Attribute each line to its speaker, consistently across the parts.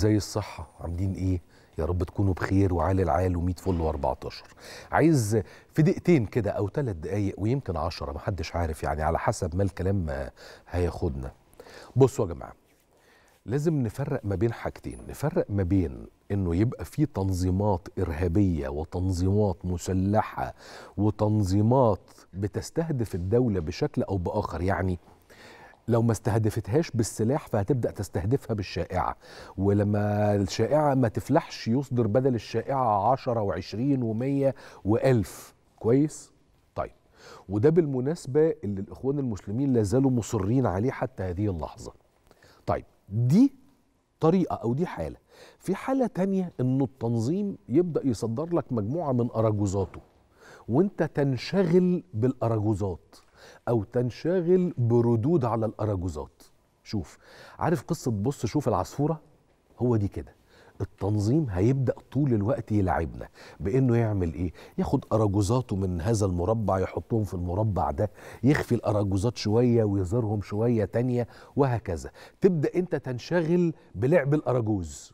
Speaker 1: ازاي الصحة عاملين ايه يا رب تكونوا بخير وعالي العال و100 فل و14 عايز في دقيقتين كده او ثلاث دقايق ويمكن عشرة محدش عارف يعني على حسب ما الكلام آه، هياخدنا بصوا يا جماعة لازم نفرق ما بين حاجتين نفرق ما بين انه يبقى في تنظيمات ارهابيه وتنظيمات مسلحه وتنظيمات بتستهدف الدوله بشكل او باخر يعني لو ما استهدفتهاش بالسلاح فهتبدا تستهدفها بالشائعه ولما الشائعه ما تفلحش يصدر بدل الشائعه 10 و20 و100 و1000 كويس طيب وده بالمناسبه اللي الاخوان المسلمين لا زالوا مصرين عليه حتى هذه اللحظه طيب دي طريقة أو دي حالة في حالة تانية إنه التنظيم يبدأ يصدر لك مجموعة من أراجوزاته وانت تنشغل بالأراجوزات أو تنشغل بردود على الأراجوزات شوف عارف قصة بص شوف العصفورة هو دي كده التنظيم هيبدا طول الوقت يلعبنا بانه يعمل ايه ياخد اراجوزاته من هذا المربع يحطهم في المربع ده يخفي الاراجوزات شويه ويظهرهم شويه تانية وهكذا تبدا انت تنشغل بلعب الاراجوز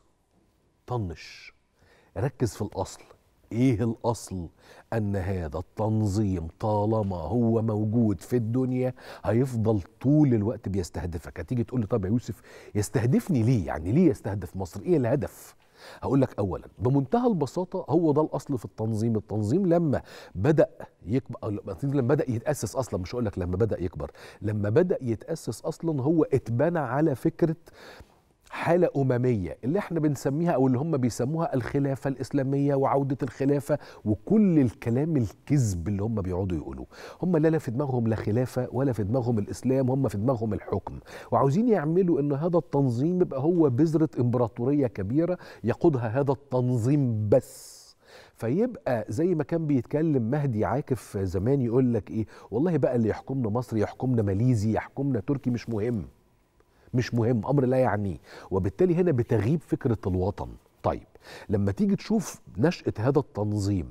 Speaker 1: طنش ركز في الاصل ايه الاصل ان هذا التنظيم طالما هو موجود في الدنيا هيفضل طول الوقت بيستهدفك هتيجي تقول لي طب يا يوسف يستهدفني ليه يعني ليه يستهدف مصر ايه الهدف هقول لك اولا بمنتهى البساطه هو ده الاصل في التنظيم التنظيم لما بدا يكبر أو لما بدا يتاسس اصلا مش هقول لك لما بدا يكبر لما بدا يتاسس اصلا هو اتبنى على فكره حالة أممية اللي احنا بنسميها أو اللي هم بيسموها الخلافة الإسلامية وعودة الخلافة وكل الكلام الكذب اللي هم بيقعدوا يقولوه هم لا لا في دماغهم لا خلافة ولا في دماغهم الإسلام هم في دماغهم الحكم وعاوزين يعملوا أن هذا التنظيم يبقى هو بذرة إمبراطورية كبيرة يقودها هذا التنظيم بس فيبقى زي ما كان بيتكلم مهدي عاكف زمان يقول لك ايه والله بقى اللي يحكمنا مصر يحكمنا ماليزي يحكمنا تركي مش مهم مش مهم امر لا يعنيه وبالتالي هنا بتغيب فكره الوطن طيب لما تيجي تشوف نشاه هذا التنظيم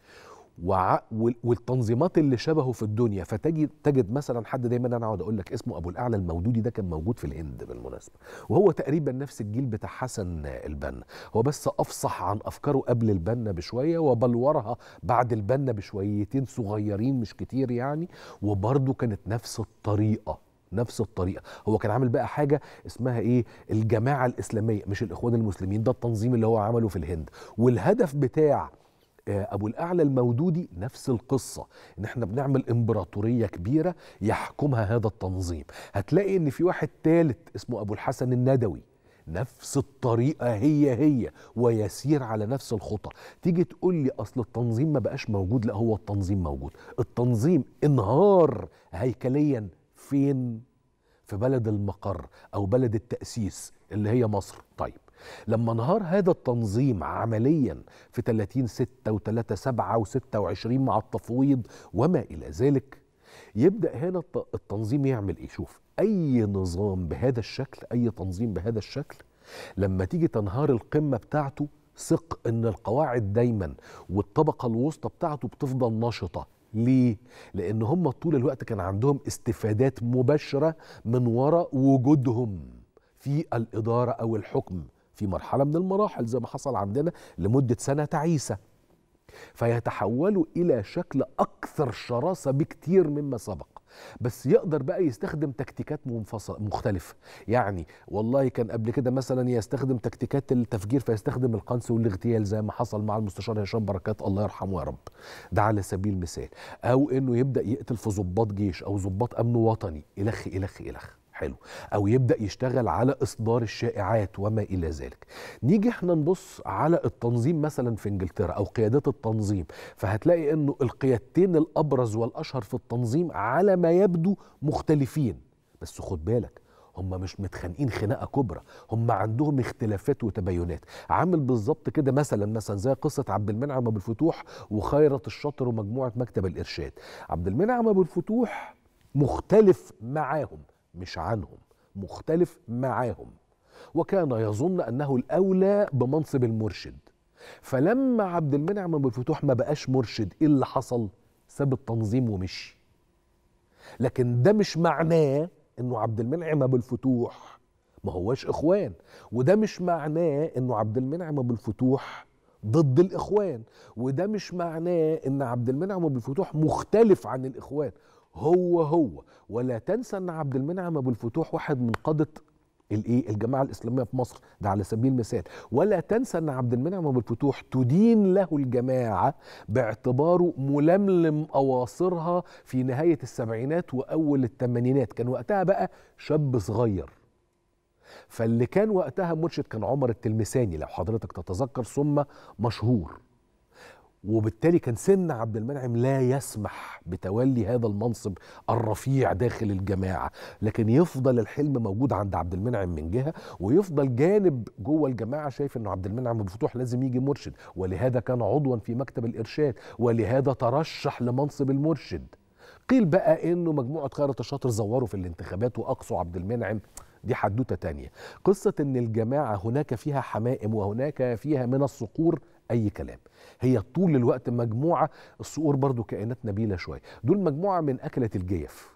Speaker 1: وع... وال- والتنظيمات اللي شبهه في الدنيا فتجد تجد مثلا حد دايما انا اقعد اقول لك اسمه ابو الاعلى المودودي ده كان موجود في الهند بالمناسبه وهو تقريبا نفس الجيل بتاع حسن البنا هو بس افصح عن افكاره قبل البنا بشويه وبلورها بعد البنا بشويتين صغيرين مش كتير يعني وبرضه كانت نفس الطريقه نفس الطريقه هو كان عامل بقى حاجه اسمها ايه الجماعه الاسلاميه مش الاخوان المسلمين ده التنظيم اللي هو عمله في الهند والهدف بتاع آه، ابو الاعلى المودودي نفس القصه ان احنا بنعمل امبراطوريه كبيره يحكمها هذا التنظيم هتلاقي ان في واحد ثالث اسمه ابو الحسن الندوي نفس الطريقه هي هي ويسير على نفس الخطى تيجي تقول لي اصل التنظيم ما بقاش موجود لا هو التنظيم موجود التنظيم انهار هيكليا فين في بلد المقر او بلد التاسيس اللي هي مصر طيب لما انهار هذا التنظيم عمليا في 30 6 و3 7 و26 مع التفويض وما الى ذلك يبدا هنا الت- التنظيم يعمل ايه شوف اي نظام بهذا الشكل اي تنظيم بهذا الشكل لما تيجي تنهار القمه بتاعته ثق ان القواعد دايما والطبقه الوسطى بتاعته بتفضل نشطه ليه؟ لأن هم طول الوقت كان عندهم استفادات مباشرة من وراء وجودهم في الإدارة أو الحكم في مرحلة من المراحل زي ما حصل عندنا لمدة سنة تعيسة فيتحولوا إلى شكل أكثر شراسة بكتير مما سبق بس يقدر بقى يستخدم تكتيكات منفصلة مختلفة يعني والله كان قبل كده مثلا يستخدم تكتيكات التفجير فيستخدم القنص والاغتيال زي ما حصل مع المستشار هشام بركات الله يرحمه يا رب ده على سبيل المثال او انه يبدا يقتل في ضباط جيش او ضباط امن وطني الخ الخ الخ حلو او يبدا يشتغل على اصدار الشائعات وما الى ذلك نيجي احنا نبص على التنظيم مثلا في انجلترا او قيادات التنظيم فهتلاقي انه القيادتين الابرز والاشهر في التنظيم على ما يبدو مختلفين بس خد بالك هم مش متخانقين خناقه كبرى هم عندهم اختلافات وتباينات عامل بالظبط كده مثلا مثلا زي قصه عبد المنعم ابو الفتوح وخيرت الشاطر ومجموعه مكتب الارشاد عبد المنعم ابو الفتوح مختلف معاهم مش عنهم مختلف معاهم وكان يظن انه الاولى بمنصب المرشد فلما عبد المنعم ابو الفتوح ما بقاش مرشد ايه اللي حصل ساب التنظيم ومشي لكن ده مش معناه انه عبد المنعم ابو الفتوح ما هوش اخوان وده مش معناه انه عبد المنعم ابو الفتوح ضد الاخوان وده مش معناه ان عبد المنعم ابو الفتوح مختلف عن الاخوان هو هو ولا تنسى ان عبد المنعم ابو الفتوح واحد من قاده الايه الجماعه الاسلاميه في مصر ده على سبيل المثال ولا تنسى ان عبد المنعم ابو الفتوح تدين له الجماعه باعتباره ململم اواصرها في نهايه السبعينات واول الثمانينات كان وقتها بقى شاب صغير فاللي كان وقتها مرشد كان عمر التلمساني لو حضرتك تتذكر ثم مشهور وبالتالي كان سن عبد المنعم لا يسمح بتولي هذا المنصب الرفيع داخل الجماعه لكن يفضل الحلم موجود عند عبد المنعم من جهه ويفضل جانب جوه الجماعه شايف انه عبد المنعم الفتوح لازم يجي مرشد ولهذا كان عضوا في مكتب الارشاد ولهذا ترشح لمنصب المرشد قيل بقى انه مجموعه خيرت الشاطر زوروا في الانتخابات واقصوا عبد المنعم دي حدوته تانية قصة ان الجماعة هناك فيها حمائم وهناك فيها من الصقور اي كلام هي طول الوقت مجموعة الصقور برضو كائنات نبيلة شوية دول مجموعة من اكلة الجيف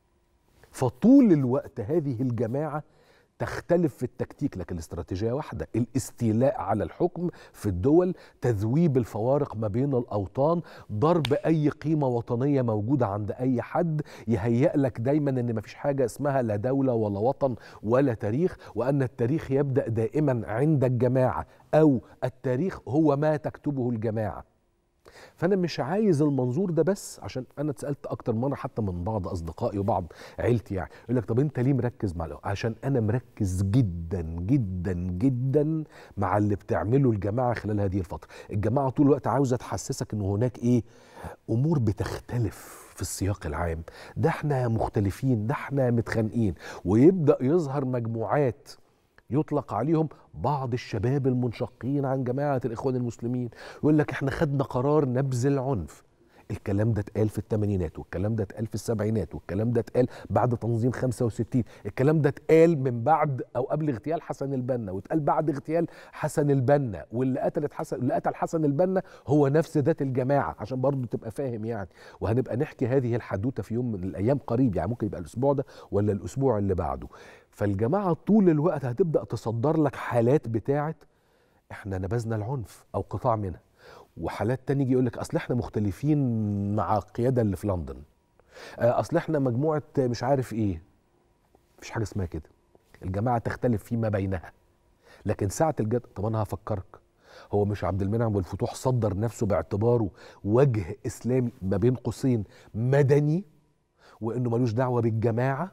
Speaker 1: فطول الوقت هذه الجماعة تختلف في التكتيك لكن الاستراتيجيه واحده الاستيلاء على الحكم في الدول تذويب الفوارق ما بين الاوطان ضرب اي قيمه وطنيه موجوده عند اي حد يهيئ لك دايما ان مفيش حاجه اسمها لا دوله ولا وطن ولا تاريخ وان التاريخ يبدا دائما عند الجماعه او التاريخ هو ما تكتبه الجماعه فانا مش عايز المنظور ده بس عشان انا اتسالت اكتر مره حتى من بعض اصدقائي وبعض عيلتي يعني يقول لك طب انت ليه مركز مع الأول؟ عشان انا مركز جدا جدا جدا مع اللي بتعمله الجماعه خلال هذه الفتره الجماعه طول الوقت عاوزه تحسسك ان هناك ايه امور بتختلف في السياق العام ده احنا مختلفين ده احنا متخانقين ويبدا يظهر مجموعات يطلق عليهم بعض الشباب المنشقين عن جماعة الإخوان المسلمين يقول لك احنا خدنا قرار نبذ العنف الكلام ده اتقال في الثمانينات والكلام ده اتقال في السبعينات والكلام ده اتقال بعد تنظيم 65 الكلام ده اتقال من بعد او قبل اغتيال حسن البنا واتقال بعد اغتيال حسن البنا واللي قتلت حسن اللي قتل حسن البنا هو نفس ذات الجماعه عشان برضه تبقى فاهم يعني وهنبقى نحكي هذه الحدوته في يوم من الايام قريب يعني ممكن يبقى الاسبوع ده ولا الاسبوع اللي بعده فالجماعه طول الوقت هتبدا تصدر لك حالات بتاعه احنا نبذنا العنف او قطاع منها وحالات تاني يجي يقول لك اصل احنا مختلفين مع القياده اللي في لندن اصل احنا مجموعه مش عارف ايه مفيش حاجه اسمها كده الجماعه تختلف فيما بينها لكن ساعه الجد طب انا هفكرك هو مش عبد المنعم والفتوح صدر نفسه باعتباره وجه اسلامي ما بين قوسين مدني وانه ملوش دعوه بالجماعه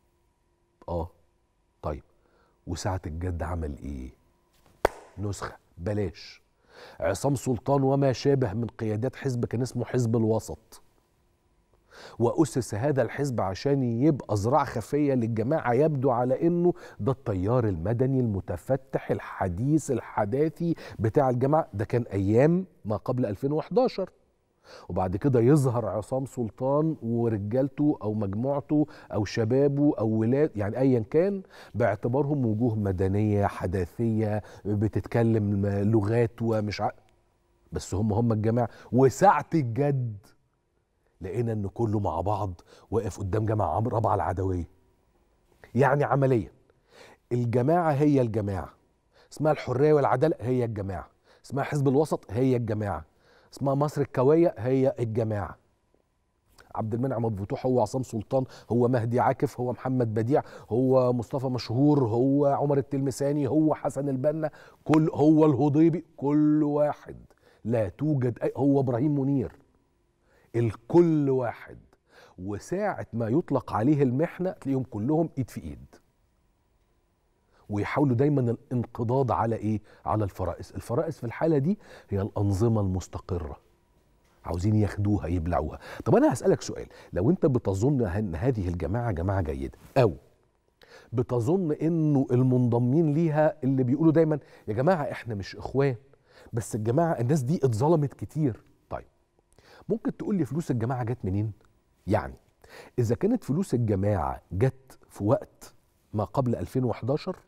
Speaker 1: اه طيب وساعه الجد عمل ايه نسخه بلاش عصام سلطان وما شابه من قيادات حزب كان اسمه حزب الوسط وأسس هذا الحزب عشان يبقى ذراع خفية للجماعة يبدو على أنه ده التيار المدني المتفتح الحديث الحداثي بتاع الجماعة ده كان أيام ما قبل 2011 وبعد كده يظهر عصام سلطان ورجالته او مجموعته او شبابه او ولاد يعني ايا كان باعتبارهم وجوه مدنيه حداثيه بتتكلم لغات ومش ع... بس هم هم الجماعه وساعه الجد لقينا ان كله مع بعض واقف قدام جامع عمرو رابعه العدويه يعني عمليا الجماعه هي الجماعه اسمها الحريه والعداله هي الجماعه اسمها حزب الوسط هي الجماعه اسمها مصر الكوية هي الجماعة عبد المنعم ابو فتوح هو عصام سلطان هو مهدي عاكف هو محمد بديع هو مصطفى مشهور هو عمر التلمساني هو حسن البنا كل هو الهضيبي كل واحد لا توجد أي هو ابراهيم منير الكل واحد وساعة ما يطلق عليه المحنة تلاقيهم كلهم ايد في ايد ويحاولوا دايما الانقضاض على ايه على الفرائس الفرائس في الحاله دي هي الانظمه المستقره عاوزين ياخدوها يبلعوها طب انا هسالك سؤال لو انت بتظن ان هذه الجماعه جماعه جيده او بتظن انه المنضمين ليها اللي بيقولوا دايما يا جماعه احنا مش اخوان بس الجماعه الناس دي اتظلمت كتير طيب ممكن تقول لي فلوس الجماعه جت منين يعني اذا كانت فلوس الجماعه جت في وقت ما قبل 2011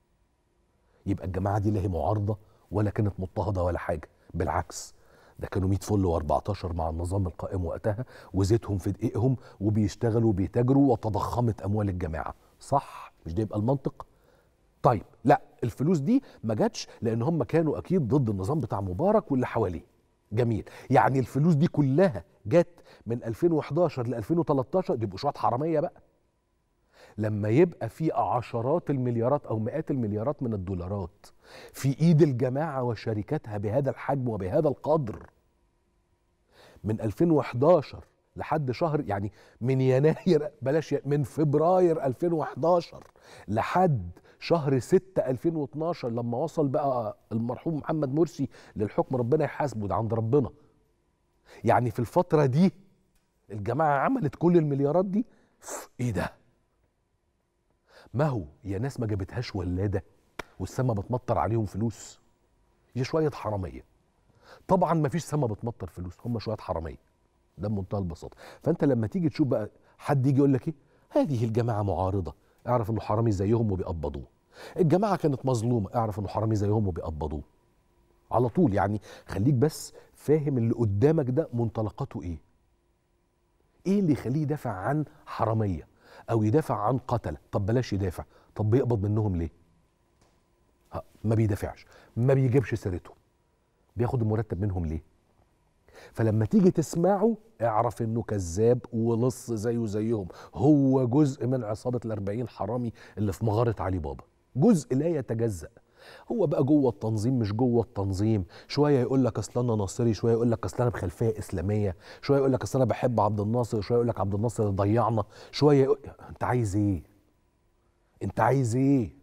Speaker 1: يبقى الجماعه دي لا هي معارضه ولا كانت مضطهده ولا حاجه بالعكس ده كانوا 100 فل و14 مع النظام القائم وقتها وزيتهم في دقيقهم وبيشتغلوا وبيتاجروا وتضخمت اموال الجماعه صح مش ده يبقى المنطق طيب لا الفلوس دي ما جاتش لان هم كانوا اكيد ضد النظام بتاع مبارك واللي حواليه جميل يعني الفلوس دي كلها جت من 2011 ل 2013 دي يبقوا شويه حراميه بقى لما يبقى في عشرات المليارات او مئات المليارات من الدولارات في ايد الجماعه وشركاتها بهذا الحجم وبهذا القدر من 2011 لحد شهر يعني من يناير بلاش من فبراير 2011 لحد شهر 6 2012 لما وصل بقى المرحوم محمد مرسي للحكم ربنا يحاسبه ده عند ربنا يعني في الفترة دي الجماعة عملت كل المليارات دي ايه ده ما هو يا ناس ما جابتهاش ولادة والسما بتمطر عليهم فلوس يا شوية حرامية طبعا ما فيش سما بتمطر فلوس هم شوية حرامية ده بمنتهى البساطة فانت لما تيجي تشوف بقى حد يجي يقول لك ايه هذه الجماعة معارضة اعرف انه حرامي زيهم وبيقبضوه الجماعه كانت مظلومه اعرف انه حرامي زيهم وبيقبضوه على طول يعني خليك بس فاهم اللي قدامك ده منطلقاته ايه ايه اللي يخليه يدافع عن حراميه او يدافع عن قتله طب بلاش يدافع طب بيقبض منهم ليه ها ما بيدافعش ما بيجيبش سيرتهم بياخد المرتب منهم ليه فلما تيجي تسمعه اعرف انه كذاب ولص زيه زيهم هو جزء من عصابة الأربعين حرامي اللي في مغارة علي بابا جزء لا يتجزأ هو بقى جوه التنظيم مش جوه التنظيم شويه يقول لك اصل انا ناصري شويه يقول لك اصل انا بخلفيه اسلاميه شويه يقول لك اصل انا بحب عبد الناصر شويه يقول لك عبد الناصر ضيعنا شويه يقول... انت عايز ايه انت عايز ايه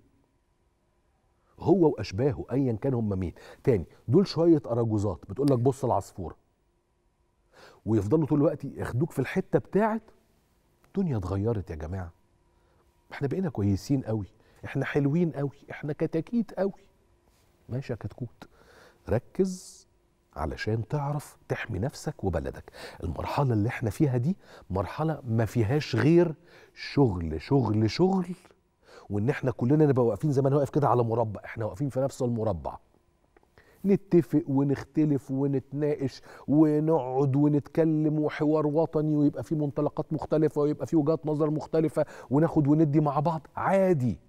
Speaker 1: هو واشباهه ايا كان هم مين تاني دول شويه اراجوزات بتقول لك بص العصفوره ويفضلوا طول الوقت ياخدوك في الحته بتاعت الدنيا اتغيرت يا جماعه احنا بقينا كويسين قوي احنا حلوين قوي احنا كتاكيت قوي ماشي يا كتكوت ركز علشان تعرف تحمي نفسك وبلدك المرحله اللي احنا فيها دي مرحله ما فيهاش غير شغل شغل شغل وان احنا كلنا نبقى واقفين زي ما انا واقف كده على مربع احنا واقفين في نفس المربع نتفق ونختلف ونتناقش ونقعد ونتكلم وحوار وطني ويبقى في منطلقات مختلفة ويبقى في وجهات نظر مختلفة وناخد وندي مع بعض عادي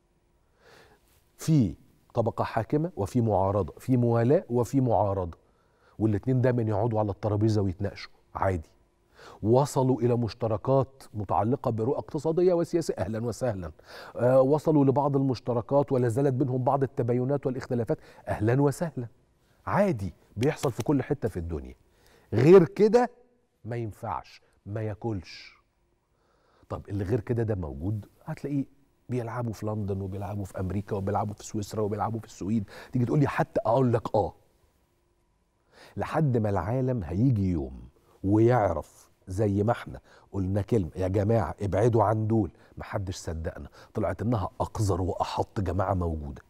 Speaker 1: في طبقة حاكمة وفي معارضة في موالاة وفي معارضة والاتنين دايما يقعدوا على الترابيزة ويتناقشوا عادي وصلوا إلى مشتركات متعلقة برؤى اقتصادية وسياسية أهلا وسهلا آه وصلوا لبعض المشتركات ولا زالت بينهم بعض التباينات والاختلافات أهلا وسهلا عادي بيحصل في كل حتة في الدنيا غير كده ما ينفعش ما ياكلش طب اللي غير كده ده موجود هتلاقيه بيلعبوا في لندن وبيلعبوا في امريكا وبيلعبوا في سويسرا وبيلعبوا في السويد تيجي تقول لي حتى اقول لك اه لحد ما العالم هيجي يوم ويعرف زي ما احنا قلنا كلمة يا جماعة ابعدوا عن دول محدش صدقنا طلعت انها اقذر واحط جماعة موجودة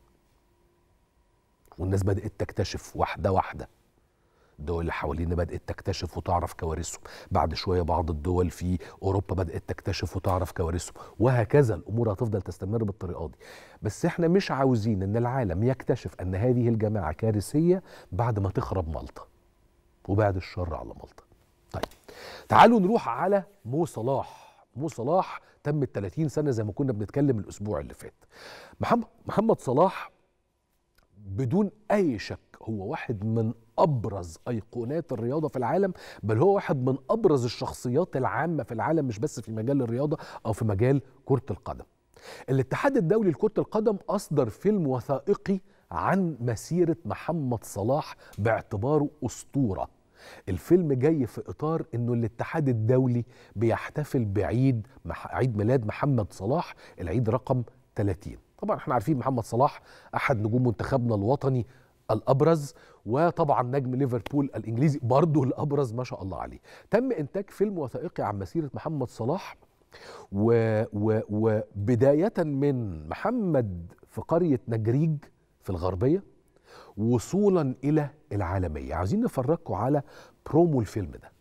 Speaker 1: والناس بدأت تكتشف واحدة واحدة الدول اللي حوالينا بدأت تكتشف وتعرف كوارثهم بعد شوية بعض الدول في أوروبا بدأت تكتشف وتعرف كوارثهم وهكذا الأمور هتفضل تستمر بالطريقة دي بس احنا مش عاوزين ان العالم يكتشف ان هذه الجماعة كارثية بعد ما تخرب مالطا وبعد الشر على مالطا طيب تعالوا نروح على مو صلاح مو صلاح تم ال 30 سنة زي ما كنا بنتكلم الأسبوع اللي فات محمد محمد صلاح بدون أي شك هو واحد من ابرز ايقونات الرياضه في العالم بل هو واحد من ابرز الشخصيات العامه في العالم مش بس في مجال الرياضه او في مجال كره القدم الاتحاد الدولي لكره القدم اصدر فيلم وثائقي عن مسيره محمد صلاح باعتباره اسطوره الفيلم جاي في اطار انه الاتحاد الدولي بيحتفل بعيد عيد ميلاد محمد صلاح العيد رقم 30 طبعا احنا عارفين محمد صلاح احد نجوم منتخبنا الوطني الابرز وطبعا نجم ليفربول الانجليزي برضه الابرز ما شاء الله عليه تم انتاج فيلم وثائقي عن مسيره محمد صلاح و و وبدايه من محمد في قريه نجريج في الغربيه وصولا الى العالميه عاوزين نفرجكم على برومو الفيلم ده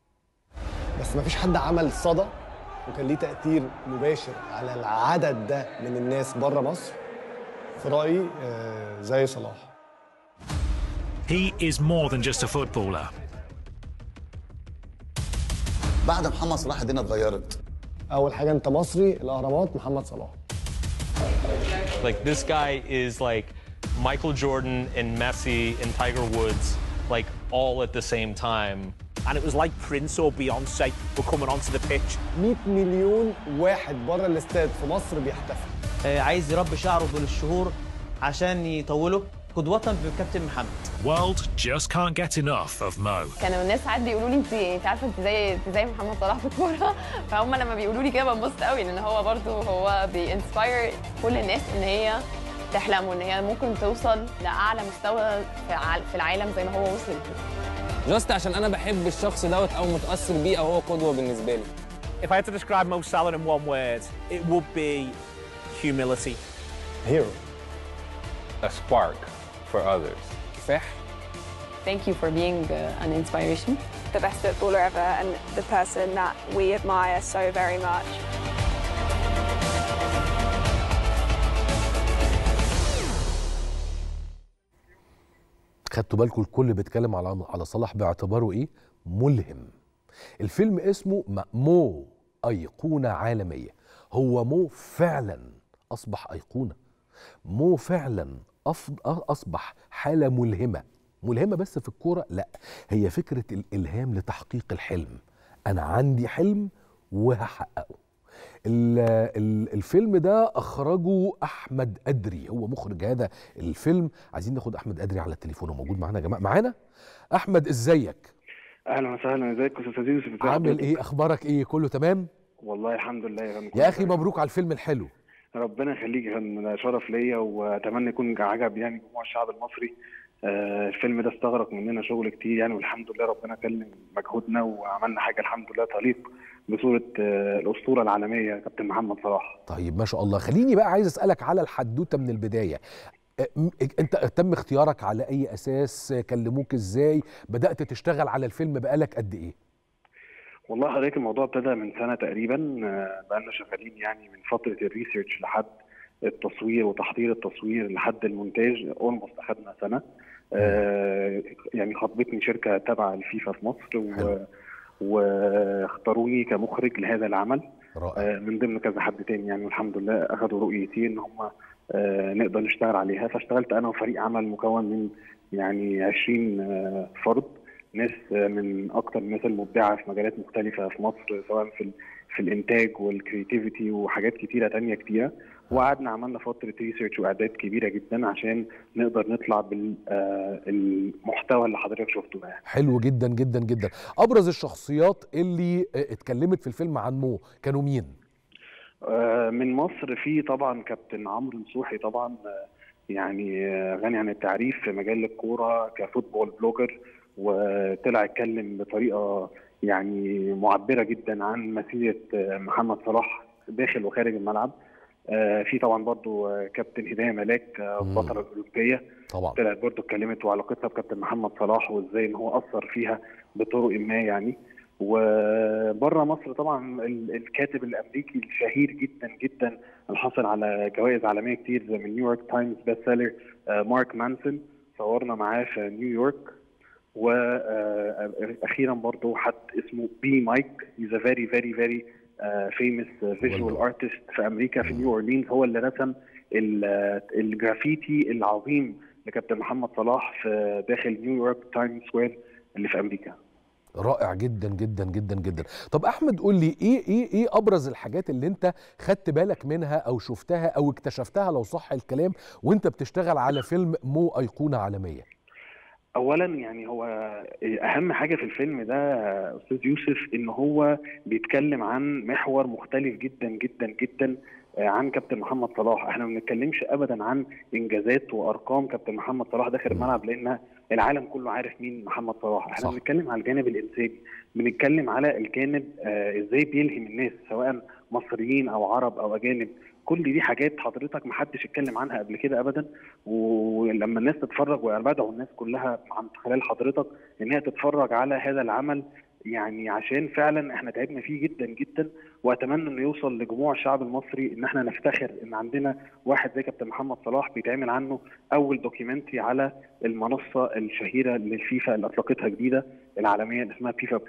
Speaker 2: بس ما فيش حد عمل صدى وكان ليه تاثير مباشر على العدد ده من الناس بره مصر في رايي آه، زي صلاح
Speaker 3: He is more than just a footballer.
Speaker 4: بعد محمد صلاح الدنيا اتغيرت
Speaker 2: اول حاجه انت مصري الاهرامات محمد صلاح
Speaker 5: Like this guy is like Michael Jordan and Messi and Tiger Woods, like all at the same time.
Speaker 3: And it was like Prince or Beyonce were coming onto the pitch.
Speaker 2: 100 مليون واحد بره الاستاد في مصر بيحتفل
Speaker 6: آه، عايز يربي شعره طول الشهور عشان يطوله قدوة بكابتن محمد
Speaker 3: World just can't get enough of Mo.
Speaker 7: كانوا الناس ساعات بيقولوا لي انت انت عارفه انت زي انت زي محمد صلاح في الكوره فهم لما بيقولوا لي كده بنبسط قوي لان هو برضو هو بينسباير كل الناس ان هي تحلم وان هي ممكن توصل لاعلى مستوى في الع- في العالم زي ما هو وصل
Speaker 8: جاست عشان انا بحب الشخص دوت او متاثر بيه او هو قدوه بالنسبه لي
Speaker 3: If I had to describe Mo Salah in one word, it would be humility.
Speaker 2: هيرو
Speaker 9: a spark for others.
Speaker 8: كفاح
Speaker 7: Thank you for being uh, an inspiration.
Speaker 10: the best footballer ever and the person that we admire so very much.
Speaker 1: خدتوا بالكم الكل بيتكلم على على صلاح باعتباره ايه ملهم الفيلم اسمه م- مو ايقونه عالميه هو مو فعلا اصبح ايقونه مو فعلا أف- اصبح حاله ملهمه ملهمه بس في الكوره لا هي فكره الالهام لتحقيق الحلم انا عندي حلم وهحققه ال- ال- الفيلم ده اخرجه احمد ادري هو مخرج هذا الفيلم عايزين ناخد احمد ادري على التليفون هو موجود معانا يا جماعه معانا احمد ازيك
Speaker 11: اهلا وسهلا ازيك يا استاذ يوسف ازيك
Speaker 1: عامل
Speaker 11: حضرتك؟
Speaker 1: ايه اخبارك ايه كله تمام
Speaker 11: والله الحمد لله يا فندم
Speaker 1: يا اخي مبروك على الفيلم الحلو
Speaker 11: ربنا يخليك يا فندم ده شرف ليا واتمنى يكون عجب يعني جموع الشعب المصري آه، الفيلم ده استغرق مننا شغل كتير يعني والحمد لله ربنا كلم مجهودنا وعملنا حاجه الحمد لله تليق بصوره آه، الاسطوره العالميه كابتن محمد صلاح
Speaker 1: طيب ما شاء الله خليني بقى عايز اسالك على الحدوته من البدايه أه، م- انت تم اختيارك على اي اساس كلموك ازاي بدات تشتغل على الفيلم بقالك قد ايه
Speaker 11: والله حضرتك الموضوع ابتدى من سنه تقريبا آه، بقالنا شغالين يعني من فتره الريسيرش لحد التصوير وتحضير التصوير لحد المونتاج اولموست اخدنا سنه آه، يعني خطبتني شركه تبع الفيفا في مصر و...
Speaker 1: حلو.
Speaker 11: واختاروني كمخرج لهذا العمل
Speaker 1: رائع
Speaker 11: آه، من ضمن كذا حد تاني يعني والحمد لله اخذوا رؤيتي ان هم آه، نقدر نشتغل عليها فاشتغلت انا وفريق عمل مكون من يعني 20 آه، فرد ناس آه، من اكتر الناس المبدعه في مجالات مختلفه في مصر سواء في ال- في الانتاج والكريتيفيتي وحاجات كتيره تانية كتيره وقعدنا عملنا فتره ريسيرش واعداد كبيره جدا عشان نقدر نطلع بالمحتوى اللي حضرتك شفته ده يعني.
Speaker 1: حلو جدا جدا جدا ابرز الشخصيات اللي اه، اتكلمت في الفيلم عن مو كانوا مين
Speaker 11: آه، من مصر في طبعا كابتن عمرو نصوحي طبعا آه، يعني آه، غني عن التعريف في مجال الكوره كفوتبول بلوجر وطلع اتكلم بطريقه يعني معبره جدا عن مسيره آه، محمد صلاح داخل وخارج الملعب آه، في طبعا برضو آه، كابتن هدايه ملاك آه،
Speaker 1: مم.
Speaker 11: البطله الاولمبيه
Speaker 1: طبعا
Speaker 11: طلعت برضو اتكلمت وعلاقتها بكابتن محمد صلاح وازاي ان هو اثر فيها بطرق ما يعني وبره مصر طبعا ال- الكاتب الامريكي الشهير جدا جدا اللي حصل على جوائز عالميه كتير زي من نيويورك تايمز بيست سيلر مارك مانسون صورنا معاه في نيويورك واخيرا برضو حد اسمه بي مايك هيز ا فيري فيري فيري فيموس فيجوال
Speaker 1: والله.
Speaker 11: ارتست في امريكا في نيو اورلينز هو اللي رسم ال- الجرافيتي العظيم لكابتن محمد صلاح في داخل نيويورك تايم سكوير اللي في امريكا
Speaker 1: رائع جدا جدا جدا جدا طب احمد قول لي ايه ايه ايه ابرز الحاجات اللي انت خدت بالك منها او شفتها او اكتشفتها لو صح الكلام وانت بتشتغل على فيلم مو ايقونه عالميه
Speaker 11: اولا يعني هو اهم حاجه في الفيلم ده استاذ يوسف ان هو بيتكلم عن محور مختلف جدا جدا جدا عن كابتن محمد صلاح احنا ما بنتكلمش ابدا عن انجازات وارقام كابتن محمد صلاح داخل الملعب لان العالم كله عارف مين محمد صلاح احنا
Speaker 1: صح.
Speaker 11: بنتكلم على الجانب الانساني بنتكلم على الجانب آه ازاي بيلهم الناس سواء مصريين او عرب او اجانب كل دي حاجات حضرتك ما حدش اتكلم عنها قبل كده ابدا ولما الناس تتفرج وانا بدعو الناس كلها عن خلال حضرتك ان هي تتفرج على هذا العمل يعني عشان فعلا احنا تعبنا فيه جدا جدا واتمنى انه يوصل لجموع الشعب المصري ان احنا نفتخر ان عندنا واحد زي كابتن محمد صلاح بيتعمل عنه اول دوكيومنتري على المنصه الشهيره للفيفا اللي اطلقتها جديده العالميه اللي اسمها فيفا بلس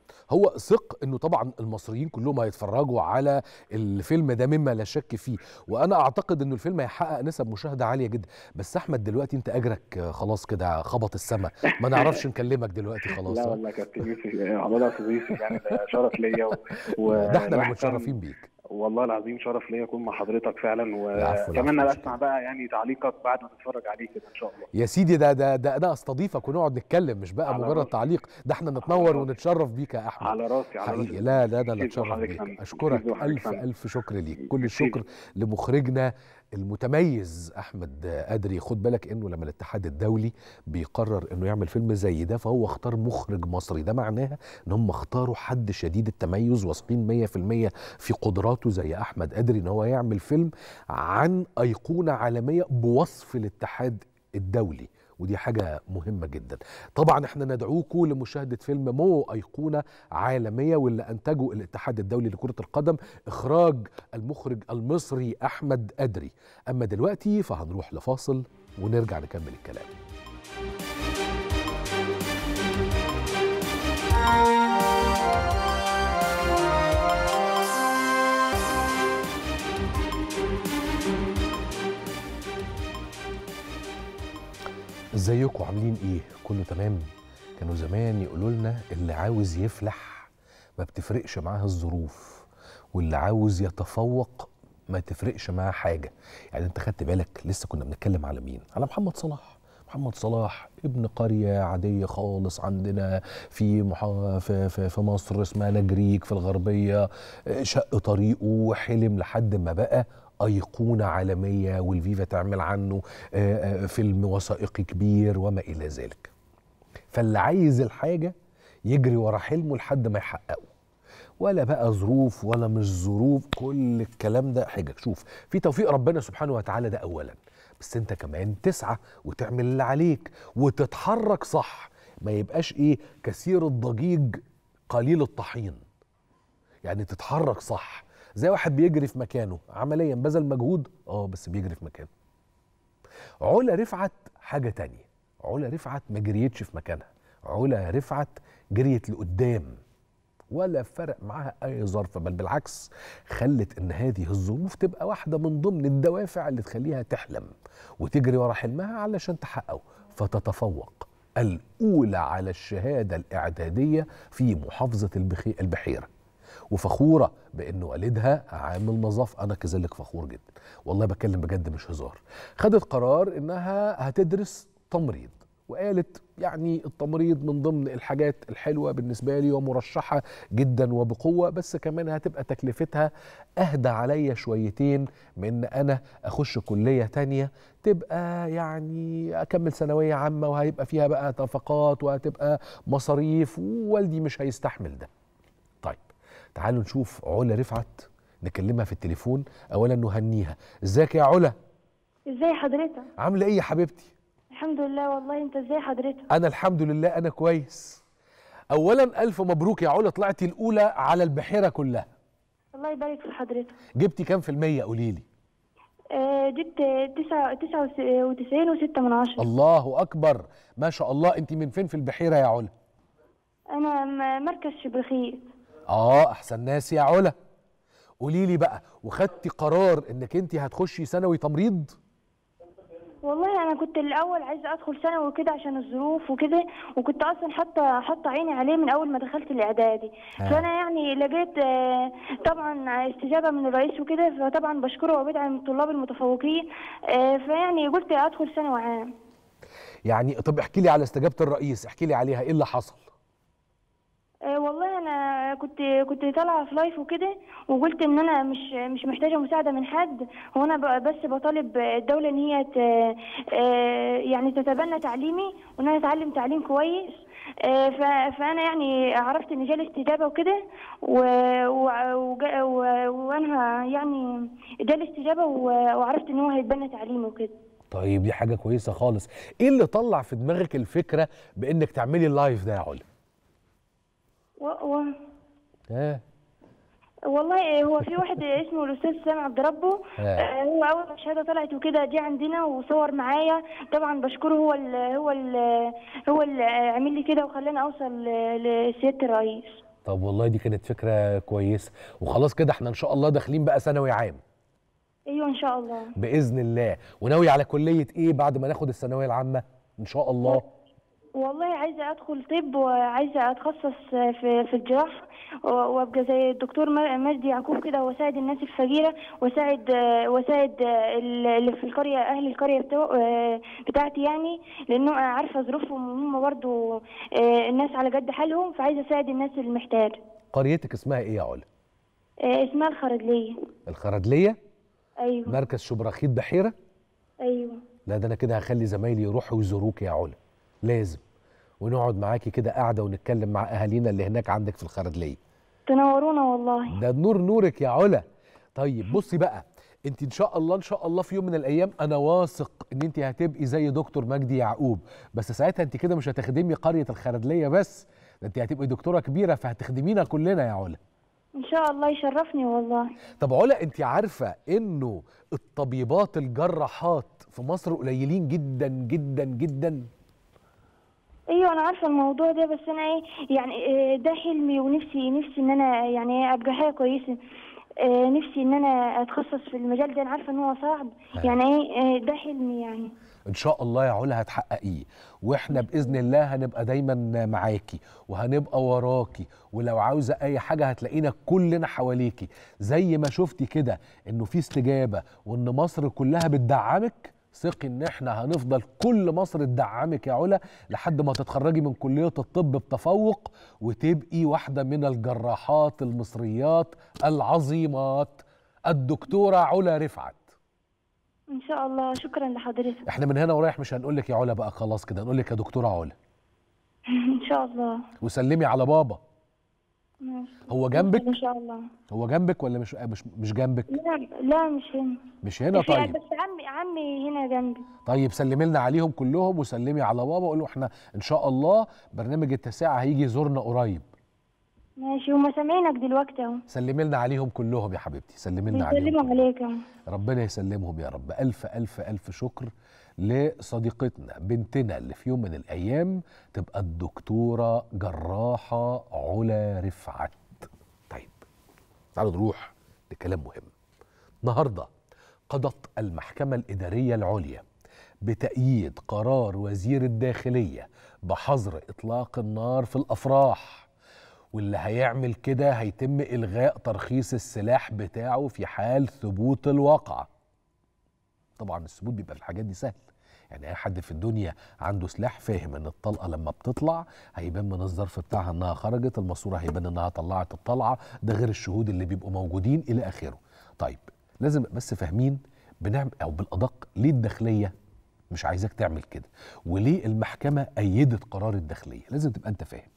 Speaker 1: هو ثق انه طبعا المصريين كلهم هيتفرجوا على الفيلم ده مما لا شك فيه وانا اعتقد انه الفيلم هيحقق نسب مشاهده عاليه جدا بس احمد دلوقتي انت اجرك آه، خلاص كده خبط السما ما نعرفش نكلمك دلوقتي خلاص
Speaker 11: لا
Speaker 1: آه.
Speaker 11: والله كابتن يوسف عمال يا استاذ يوسف يعني ده شرف ليا و... و...
Speaker 1: ده احنا اللي
Speaker 11: الواحد
Speaker 1: متشرفين بيك
Speaker 11: والله العظيم شرف ليا اكون مع حضرتك فعلا
Speaker 1: العفو،
Speaker 11: وكمان
Speaker 1: العفو،
Speaker 11: انا اسمع بقى يعني تعليقك بعد ما نتفرج عليه كده ان شاء الله
Speaker 1: يا سيدي ده ده ده انا استضيفك ونقعد نتكلم مش بقى
Speaker 11: على
Speaker 1: مجرد
Speaker 11: راسي.
Speaker 1: تعليق ده احنا نتنور ونتشرف بيك يا احمد
Speaker 11: على راسي على
Speaker 1: حقيقي
Speaker 11: راسي
Speaker 1: لا لا ده انا
Speaker 11: ميرسي
Speaker 1: اتشرف
Speaker 11: وحضرتك
Speaker 1: بيك
Speaker 11: فندم.
Speaker 1: اشكرك
Speaker 11: ميرسي وحضرتك
Speaker 1: الف
Speaker 11: فندم.
Speaker 1: الف شكر ليك كل الشكر لمخرجنا المتميز احمد ادري خد بالك انه لما الاتحاد الدولي بيقرر انه يعمل فيلم زي ده فهو اختار مخرج مصري ده معناها ان هم اختاروا حد شديد التميز واثقين 100% في قدراته زي احمد ادري ان هو يعمل فيلم عن ايقونه عالميه بوصف الاتحاد الدولي ودي حاجة مهمة جدا طبعا احنا ندعوكم لمشاهدة فيلم مو أيقونة عالمية واللي أنتجه الاتحاد الدولي لكرة القدم إخراج المخرج المصري أحمد أدري أما دلوقتي فهنروح لفاصل ونرجع نكمل الكلام ازيكم عاملين ايه كله تمام كانوا زمان يقولوا لنا اللي عاوز يفلح ما بتفرقش معاه الظروف واللي عاوز يتفوق ما تفرقش معاه حاجه يعني انت خدت بالك لسه كنا بنتكلم على مين على محمد صلاح محمد صلاح ابن قرية عادية خالص عندنا في محا في, في, في مصر اسمها نجريك في الغربية آه، شق طريقه وحلم لحد ما بقى أيقونة عالمية والفيفا تعمل عنه آه، آه، فيلم وثائقي كبير وما إلى ذلك فاللي عايز الحاجة يجري ورا حلمه لحد ما يحققه ولا بقى ظروف ولا مش ظروف كل الكلام ده حجج شوف في توفيق ربنا سبحانه وتعالى ده اولا بس انت كمان تسعى وتعمل اللي عليك وتتحرك صح ما يبقاش ايه كثير الضجيج قليل الطحين يعني تتحرك صح زي واحد بيجري في مكانه عمليا بذل مجهود اه بس بيجري في مكانه علا رفعت حاجة تانية علا رفعت ما جريتش في مكانها علا رفعت جريت لقدام ولا فرق معاها اي ظرف بل بالعكس خلت ان هذه الظروف تبقى واحده من ضمن الدوافع اللي تخليها تحلم وتجري ورا حلمها علشان تحققه فتتفوق الاولى على الشهاده الاعداديه في محافظه البخي البحيره وفخوره بان والدها عامل نظافه انا كذلك فخور جدا والله بتكلم بجد مش هزار خدت قرار انها هتدرس تمريض وقالت يعني التمريض من ضمن الحاجات الحلوه بالنسبه لي ومرشحه جدا وبقوه بس كمان هتبقى تكلفتها اهدى عليا شويتين من ان انا اخش كليه تانية تبقى يعني اكمل ثانويه عامه وهيبقى فيها بقى نفقات وهتبقى مصاريف ووالدي مش هيستحمل ده طيب تعالوا نشوف علا رفعت نكلمها في التليفون اولا نهنيها ازيك يا علا
Speaker 12: ازاي حضرتك
Speaker 1: عامله ايه يا حبيبتي
Speaker 12: الحمد لله والله انت ازاي حضرتك
Speaker 1: انا الحمد لله انا كويس اولا الف مبروك يا علا طلعتي الاولى على البحيره كلها
Speaker 12: الله يبارك في حضرتك
Speaker 1: جبتي كام في المية قولي لي
Speaker 12: آه جبت تسعة تسعة وس- وتسعين وستة من عشرة
Speaker 1: الله اكبر ما شاء الله انت من فين في البحيره يا علا
Speaker 12: انا م- مركز شبرخيت
Speaker 1: اه احسن ناس يا علا قولي لي بقى وخدتي قرار انك انت هتخشي ثانوي تمريض
Speaker 12: والله انا كنت الاول عايزه ادخل ثانوي وكده عشان الظروف وكده وكنت اصلا حاطه حاطه عيني عليه من اول ما دخلت الاعدادي
Speaker 13: آه.
Speaker 12: فانا يعني لقيت آه، طبعا استجابه من الرئيس وكده فطبعا بشكره وبدعم الطلاب المتفوقين آه، فيعني قلت ادخل ثانوي عام
Speaker 1: يعني طب احكي لي على استجابه الرئيس احكي لي عليها ايه اللي حصل
Speaker 12: أه والله انا كنت كنت طالعه في لايف وكده وقلت ان انا مش مش محتاجه مساعده من حد هو انا ب- بس بطالب الدوله ان هي ت- أه يعني تتبنى تعليمي وان انا اتعلم تعليم كويس أه ف- فانا يعني عرفت ان جالي استجابه وكده و- و- وجا- و- وانا يعني جالي استجابه و- وعرفت ان هو هيتبنى تعليمي وكده
Speaker 1: طيب دي حاجه كويسه خالص ايه اللي طلع في دماغك الفكره بانك تعملي اللايف ده يا علا
Speaker 12: و... و...
Speaker 1: اه
Speaker 12: والله هو في واحد اسمه الاستاذ سامي عبد ربه
Speaker 1: آه.
Speaker 12: آه، هو اول ما الشهاده طلعت وكده جه عندنا وصور معايا طبعا بشكره هو ال هو ال هو اللي عمل لي كده وخلاني اوصل ل- لسياده الرئيس
Speaker 1: طب والله دي كانت فكره كويسه وخلاص كده احنا ان شاء الله داخلين بقى ثانوي عام
Speaker 12: ايوه ان شاء الله
Speaker 1: باذن الله وناوي على كليه ايه بعد ما ناخد الثانويه العامه ان شاء الله
Speaker 12: والله عايزه ادخل طب وعايزه اتخصص في في الجراحه و- وابقى زي الدكتور مر- مجدي يعقوب كده واساعد الناس الفقيره واساعد واساعد اللي في القريه اهل القريه بتوع بتاعتي يعني لانه أنا عارفه ظروفهم وهم برضو الناس على قد حالهم فعايزه اساعد الناس المحتاجه
Speaker 1: قريتك اسمها ايه يا علا
Speaker 12: اسمها الخردليه
Speaker 1: الخردليه
Speaker 12: ايوه
Speaker 1: مركز شبرخيت بحيره
Speaker 12: ايوه
Speaker 1: لا ده انا كده هخلي زمايلي يروحوا يزوروك يا علا لازم ونقعد معاكي كده قاعده ونتكلم مع اهالينا اللي هناك عندك في الخردليه
Speaker 12: تنورونا والله
Speaker 1: ده النور نورك يا علا طيب بصي بقى انت ان شاء الله ان شاء الله في يوم من الايام انا واثق ان انت هتبقي زي دكتور مجدي يعقوب بس ساعتها انت كده مش هتخدمي قريه الخردليه بس ده انت هتبقي دكتوره كبيره فهتخدمينا كلنا يا علا
Speaker 12: ان شاء الله يشرفني والله
Speaker 1: طب علا انت عارفه انه الطبيبات الجراحات في مصر قليلين جدا جدا جدا
Speaker 12: ايوه انا عارفه الموضوع ده بس انا ايه يعني إيه ده حلمي ونفسي نفسي ان انا يعني ابقى حاجه كويسه إيه نفسي ان انا اتخصص في المجال ده انا عارفه ان هو صعب يعني ايه إيه ده حلمي يعني
Speaker 1: ان شاء الله يا علا هتحققيه واحنا باذن الله هنبقى دايما معاكي وهنبقى وراكي ولو عاوزه اي حاجه هتلاقينا كلنا حواليكي زي ما شفتي كده انه في استجابه وان مصر كلها بتدعمك ثقي ان احنا هنفضل كل مصر تدعمك يا علا لحد ما تتخرجي من كليه الطب بتفوق وتبقي واحده من الجراحات المصريات العظيمات الدكتوره علا رفعت
Speaker 12: ان شاء الله شكرا لحضرتك
Speaker 1: احنا من هنا ورايح مش هنقول لك يا علا بقى خلاص كده هنقول لك يا دكتوره علا
Speaker 12: ان شاء الله
Speaker 1: وسلمي على بابا
Speaker 12: ماشي.
Speaker 1: هو جنبك
Speaker 12: ان شاء الله
Speaker 1: هو جنبك ولا مش مش مش جنبك
Speaker 12: لا لا مش هنا
Speaker 1: مش هنا
Speaker 12: بس-
Speaker 1: طيب
Speaker 12: بس عمي عمي هنا جنبي
Speaker 1: طيب سلمي لنا عليهم كلهم وسلمي على بابا وقول له احنا ان شاء الله برنامج التاسعه هيجي يزورنا قريب
Speaker 12: ماشي هما سامعينك دلوقتي اهو
Speaker 1: سلمي لنا عليهم كلهم يا حبيبتي سلمي لنا عليهم
Speaker 12: بيسلموا عليك اهو
Speaker 1: ربنا يسلمهم يا رب ألف ألف ألف شكر لصديقتنا بنتنا اللي في يوم من الأيام تبقى الدكتورة جراحة علا رفعت طيب تعالوا نروح لكلام مهم النهاردة قضت المحكمة الإدارية العليا بتأييد قرار وزير الداخلية بحظر إطلاق النار في الأفراح واللي هيعمل كده هيتم إلغاء ترخيص السلاح بتاعه في حال ثبوت الواقعة طبعا الثبوت بيبقى في الحاجات دي سهل يعني اي حد في الدنيا عنده سلاح فاهم ان الطلقه لما بتطلع هيبان من الظرف بتاعها انها خرجت الماسوره هيبان انها طلعت الطلعه ده غير الشهود اللي بيبقوا موجودين الى اخره طيب لازم بس فاهمين بنعمل او بالادق ليه الداخليه مش عايزاك تعمل كده وليه المحكمه ايدت قرار الداخليه لازم تبقى انت فاهم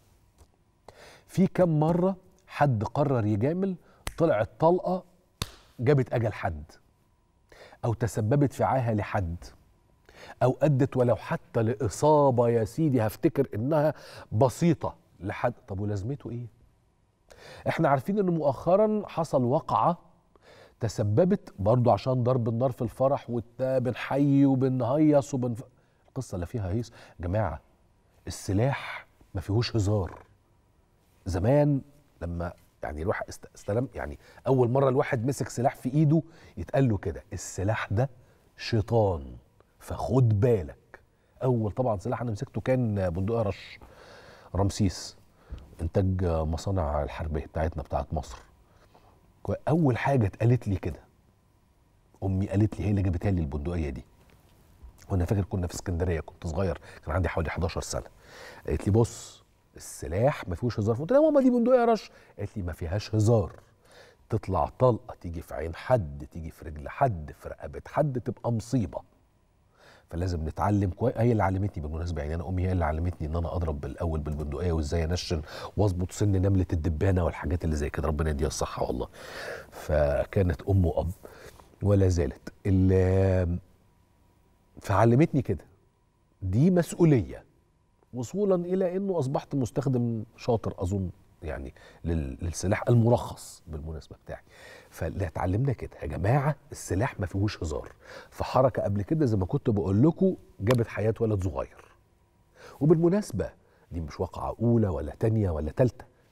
Speaker 1: في كم مره حد قرر يجامل طلعت طلقه جابت اجل حد او تسببت في عاهه لحد او ادت ولو حتى لاصابه يا سيدي هفتكر انها بسيطه لحد طب ولازمته ايه احنا عارفين ان مؤخرا حصل وقعه تسببت برضو عشان ضرب النار في الفرح وبنحيي وبنهيص وبن القصه اللي فيها هيص جماعه السلاح ما فيهوش هزار زمان لما يعني الواحد است- استلم يعني اول مره الواحد مسك سلاح في ايده يتقال له كده السلاح ده شيطان فخد بالك اول طبعا سلاح انا مسكته كان بندقيه رش رمسيس انتاج مصانع الحربيه بتاعتنا بتاعت مصر كوي- اول حاجه اتقالت لي كده امي قالت لي هي اللي جابتها لي البندقيه دي وانا فاكر كنا في اسكندريه كنت صغير كان عندي حوالي 11 سنه قالت لي بص السلاح ما فيهوش هزار قلت لها يا ماما دي بندقيه رش قالت لي ما فيهاش هزار تطلع طلقه تيجي في عين حد تيجي في رجل حد في رقبه حد تبقى مصيبه فلازم نتعلم كويس هي اللي علمتني بالمناسبه يعني انا امي هي اللي علمتني ان انا اضرب بالاول بالبندقيه وازاي انشن واظبط سن نمله الدبانه والحاجات اللي زي كده ربنا يديها الصحه والله فكانت ام واب ولا زالت ال- فعلمتني كده دي مسؤوليه وصولا الى انه اصبحت مستخدم شاطر اظن يعني لل- للسلاح المرخص بالمناسبه بتاعي فاللي اتعلمنا كده يا جماعه السلاح ما فيهوش هزار في حركه قبل كده زي ما كنت بقول لكم جابت حياه ولد صغير وبالمناسبه دي مش واقعه اولى ولا تانية ولا تالتة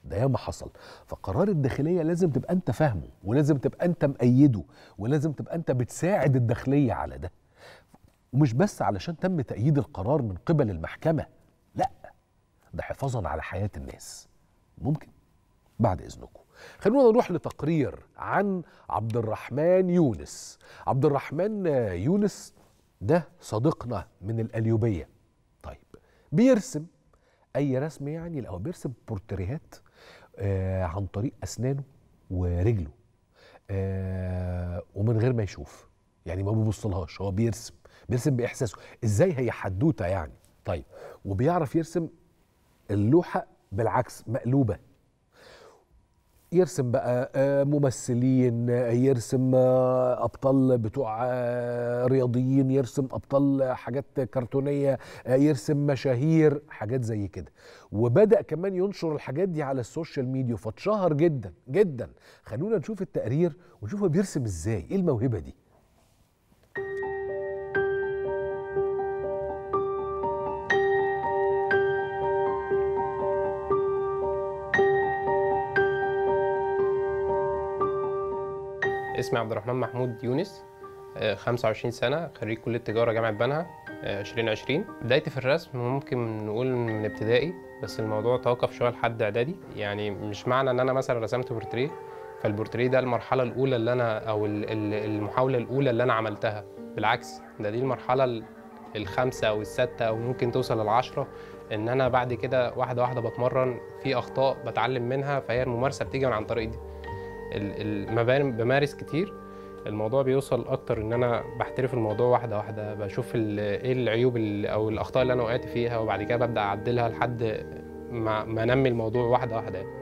Speaker 1: ده ياما حصل فقرار الداخليه لازم تبقى انت فاهمه ولازم تبقى انت مأيده ولازم تبقى انت بتساعد الداخليه على ده ومش بس علشان تم تأييد القرار من قبل المحكمه لا ده حفاظا على حياه الناس ممكن بعد اذنكم خلونا نروح لتقرير عن عبد الرحمن يونس عبد الرحمن يونس ده صديقنا من القليوبيه طيب بيرسم اي رسم يعني لا هو بيرسم بورتريهات آه عن طريق اسنانه ورجله آه ومن غير ما يشوف يعني ما بيبصلهاش هو بيرسم بيرسم باحساسه ازاي هي حدوته يعني طيب وبيعرف يرسم اللوحه بالعكس مقلوبه يرسم بقى آه، ممثلين آه، يرسم آه، ابطال بتوع آه، رياضيين يرسم ابطال آه، حاجات كرتونيه آه، يرسم مشاهير حاجات زي كده وبدا كمان ينشر الحاجات دي على السوشيال ميديا فاتشهر جدا جدا خلونا نشوف التقرير ونشوف هو بيرسم ازاي ايه الموهبه دي
Speaker 13: اسمي عبد الرحمن محمود يونس آه، 25 سنة خريج كلية تجارة جامعة بنها آه، 2020 بدايتي في الرسم ممكن نقول من ابتدائي بس الموضوع توقف شوية لحد إعدادي يعني مش معنى إن أنا مثلا رسمت بورتريه فالبورتريه ده المرحلة الأولى اللي أنا أو ال- ال- المحاولة الأولى اللي أنا عملتها بالعكس ده دي المرحلة ال- الخامسة أو الستة أو ممكن توصل للعشرة إن أنا بعد كده واحدة واحدة بتمرن في أخطاء بتعلم منها فهي الممارسة بتيجي من عن طريق دي ال- ال- ما بان- بمارس كتير الموضوع بيوصل اكتر ان انا بحترف الموضوع واحده واحده بشوف ال- ايه العيوب ال- او الاخطاء اللي انا وقعت فيها وبعد كده ببدا اعدلها لحد ما ما انمي الموضوع واحده واحده يعني.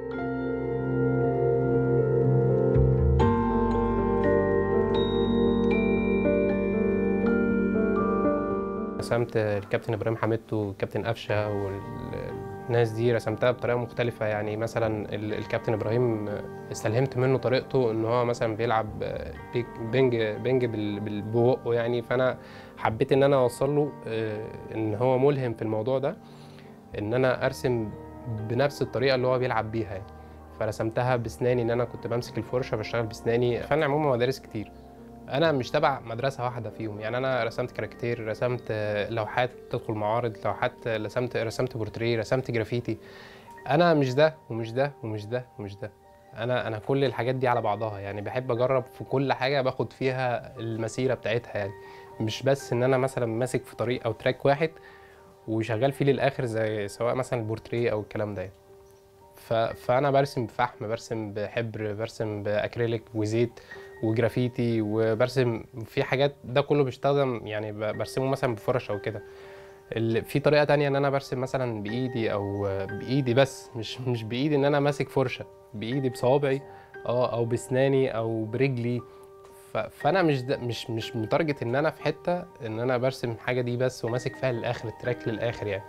Speaker 13: رسمت الكابتن ابراهيم حميدتو والكابتن قفشه والناس دي رسمتها بطريقه مختلفه يعني مثلا ال- الكابتن ابراهيم استلهمت منه طريقته ان هو مثلا بيلعب بيك- بينج بينج بال- بال- ببقه يعني فانا حبيت ان انا اوصل له آه، ان هو ملهم في الموضوع ده ان انا ارسم بنفس الطريقه اللي هو بيلعب بيها يعني فرسمتها باسناني ان انا كنت بمسك الفرشه بشتغل باسناني فانا عموما مدارس كتير انا مش تبع مدرسه واحده فيهم يعني انا رسمت كاركتير رسمت آه، لوحات تدخل معارض لوحات آه، رسمت رسمت بورتريه رسمت جرافيتي انا مش ده ومش ده ومش ده ومش ده انا انا كل الحاجات دي على بعضها يعني بحب اجرب في كل حاجه باخد فيها المسيره بتاعتها يعني مش بس ان انا مثلا ماسك في طريق او تراك واحد وشغال فيه للاخر زي سواء مثلا البورتريه او الكلام ده يعني. ف... فانا برسم بفحم برسم بحبر برسم باكريليك وزيت وجرافيتي وبرسم في حاجات ده كله بيستخدم يعني ب- برسمه مثلا بفرش او كده ال- في طريقه تانية ان انا برسم مثلا بايدي او بايدي بس مش مش بايدي ان انا ماسك فرشه بايدي بصوابعي اه او بسناني او برجلي ف- فانا مش ده مش مش متارجت ان انا في حته ان انا برسم حاجه دي بس وماسك فيها للاخر التراك للاخر يعني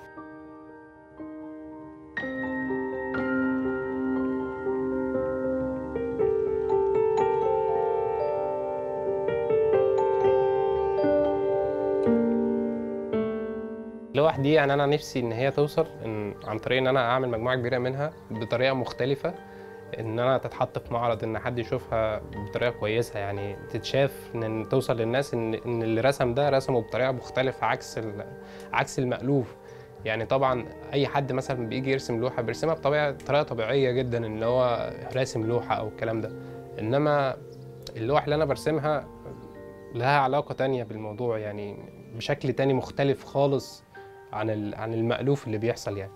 Speaker 13: اللوح دي يعني انا نفسي ان هي توصل إن عن طريق ان انا اعمل مجموعه كبيره منها بطريقه مختلفه ان انا تتحط في معرض ان حد يشوفها بطريقه كويسه يعني تتشاف ان توصل للناس ان ان اللي رسم ده رسمه بطريقه مختلفه عكس ال- عكس المألوف يعني طبعا اي حد مثلا بيجي يرسم لوحه بيرسمها بطبيعه طريقه طبيعيه جدا ان هو راسم لوحه او الكلام ده انما اللوح اللي انا برسمها لها علاقه تانية بالموضوع يعني بشكل تاني مختلف خالص عن ال- عن المألوف اللي بيحصل يعني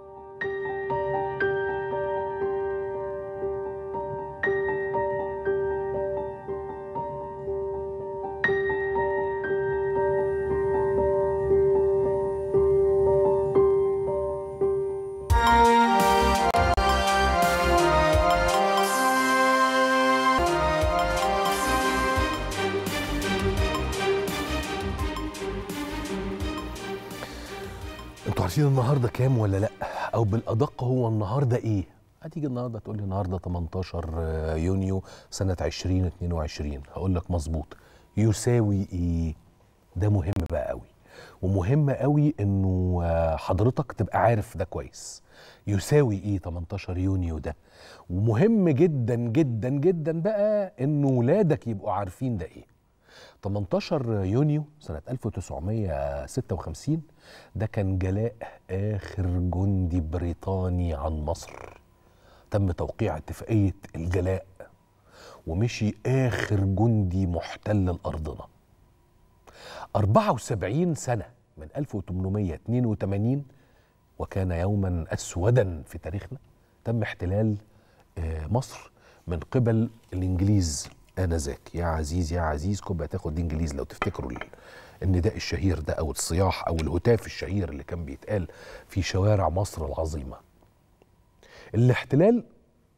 Speaker 1: انتوا عارفين النهارده كام ولا لا او بالادق هو النهارده ايه هتيجي النهارده تقول لي النهارده 18 يونيو سنه 2022 هقول لك مظبوط يساوي ايه ده مهم بقى قوي ومهم قوي انه آه، حضرتك تبقى عارف ده كويس يساوي ايه 18 يونيو ده ومهم جدا جدا جدا بقى انه ولادك يبقوا عارفين ده ايه 18 يونيو سنة 1956 ده كان جلاء آخر جندي بريطاني عن مصر تم توقيع اتفاقية الجلاء ومشي آخر جندي محتل لأرضنا 74 سنة من 1882 وكان يوما أسودا في تاريخنا تم احتلال آه، مصر من قبل الإنجليز آنذاك يا عزيز يا عزيز كوبا تاخد إنجليز لو تفتكروا ال- النداء الشهير ده أو الصياح أو الهتاف الشهير اللي كان بيتقال في شوارع مصر العظيمة الاحتلال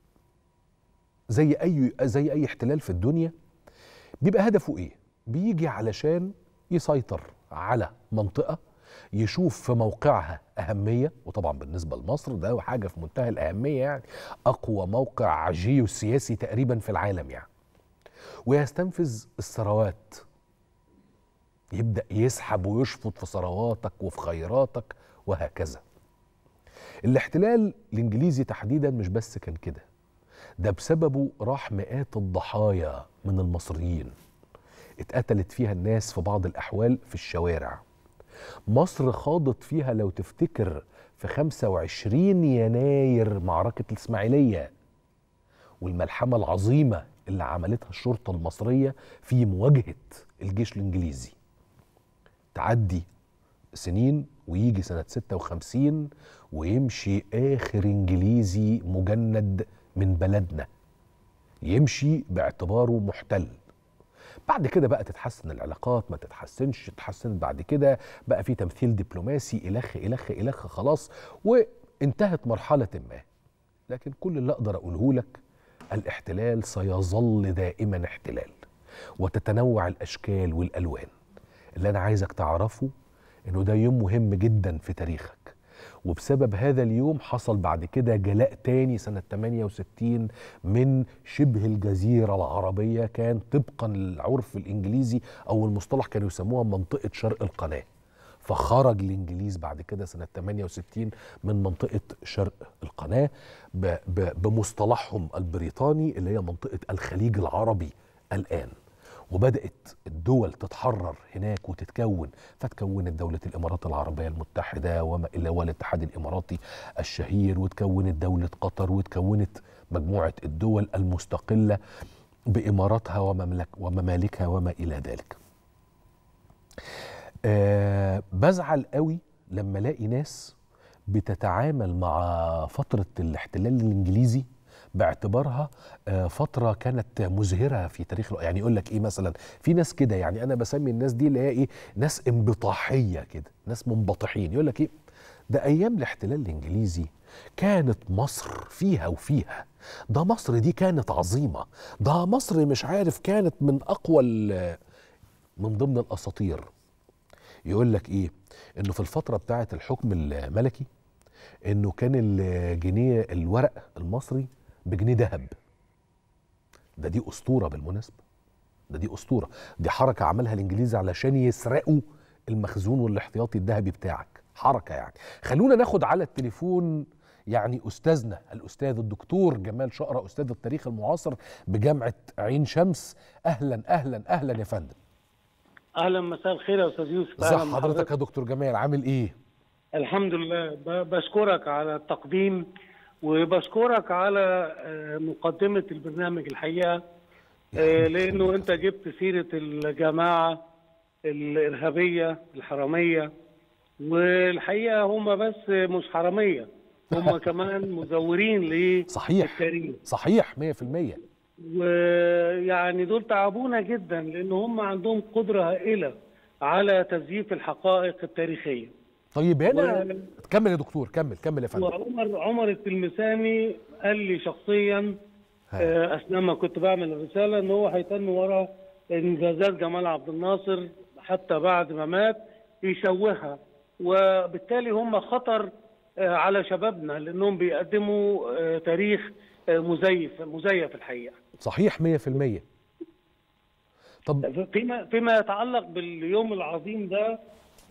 Speaker 1: زي أي زي أي احتلال في الدنيا بيبقى هدفه ايه؟ بيجي علشان يسيطر على منطقة يشوف في موقعها أهمية وطبعا بالنسبة لمصر ده حاجة في منتهى الأهمية يعني أقوى موقع جيوسياسي تقريبا في العالم يعني ويستنفذ الثروات يبدأ يسحب ويشفط في ثرواتك وفي خيراتك وهكذا الاحتلال الإنجليزي تحديدا مش بس كان كده ده بسببه راح مئات الضحايا من المصريين اتقتلت فيها الناس في بعض الأحوال في الشوارع مصر خاضت فيها لو تفتكر في 25 يناير معركة الإسماعيلية والملحمة العظيمة اللي عملتها الشرطة المصرية في مواجهة الجيش الإنجليزي تعدي سنين ويجي سنة 56 ويمشي آخر إنجليزي مجند من بلدنا يمشي باعتباره محتل بعد كده بقى تتحسن العلاقات ما تتحسنش تتحسنت بعد كده بقى في تمثيل دبلوماسي إلخ إلخ إلخ خلاص وانتهت مرحلة ما لكن كل اللي أقدر أقوله لك الاحتلال سيظل دائما احتلال وتتنوع الأشكال والألوان اللي أنا عايزك تعرفه إنه ده يوم مهم جدا في تاريخك وبسبب هذا اليوم حصل بعد كده جلاء تاني سنة 68 من شبه الجزيرة العربية كان طبقا للعرف الإنجليزي أو المصطلح كانوا يسموها منطقة شرق القناة فخرج الإنجليز بعد كده سنة 68 من منطقة شرق القناة ب- ب- بمصطلحهم البريطاني اللي هي منطقة الخليج العربي الآن وبدأت الدول تتحرر هناك وتتكون فتكونت دولة الإمارات العربية المتحدة وما إلا والاتحاد الإماراتي الشهير وتكونت دولة قطر وتكونت مجموعة الدول المستقلة بإماراتها ومملك وممالكها وما إلى ذلك آه بزعل قوي لما الاقي ناس بتتعامل مع فترة الاحتلال الإنجليزي باعتبارها آه، فترة كانت مزهرة في تاريخ الو- يعني يقول لك ايه مثلا في ناس كده يعني انا بسمي الناس دي اللي هي ايه ناس انبطاحية كده ناس منبطحين يقول لك ايه ده ايام الاحتلال الانجليزي كانت مصر فيها وفيها ده مصر دي كانت عظيمة ده مصر مش عارف كانت من اقوى ال- من ضمن الاساطير يقول لك ايه انه في الفتره بتاعه الحكم الملكي انه كان الجنيه الورق المصري بجنيه ذهب ده دي اسطوره بالمناسبه ده دي اسطوره دي حركه عملها الانجليز علشان يسرقوا المخزون والاحتياطي الذهبي بتاعك حركه يعني خلونا ناخد على التليفون يعني استاذنا الاستاذ الدكتور جمال شقره استاذ التاريخ المعاصر بجامعه عين شمس اهلا اهلا اهلا يا فندم
Speaker 14: اهلا مساء الخير يا استاذ يوسف
Speaker 1: ازي
Speaker 14: أهلاً
Speaker 1: حضرتك يا دكتور جمال عامل ايه
Speaker 14: الحمد لله ب- بشكرك على التقديم وبشكرك على آه، مقدمه البرنامج الحقيقه آه، لانه انت جبت سيره الجماعه الارهابيه الحراميه والحقيقه هم بس مش حراميه هم كمان مزورين للتاريخ
Speaker 1: صحيح صحيح 100%
Speaker 14: ويعني دول تعبونا جدا لان هم عندهم قدره هائله على تزييف الحقائق التاريخيه
Speaker 1: طيب هنا كمل يا دكتور كمل كمل يا فندم
Speaker 14: وعمر عمر التلمساني قال لي شخصيا آه، اثناء ما كنت بعمل الرساله ان هو هيتم ورا انجازات جمال عبد الناصر حتى بعد ما مات يشوهها وبالتالي هم خطر آه، على شبابنا لانهم بيقدموا آه، تاريخ آه، مزيف مزيف الحقيقه
Speaker 1: صحيح 100%
Speaker 14: طب فيما فيما يتعلق باليوم العظيم ده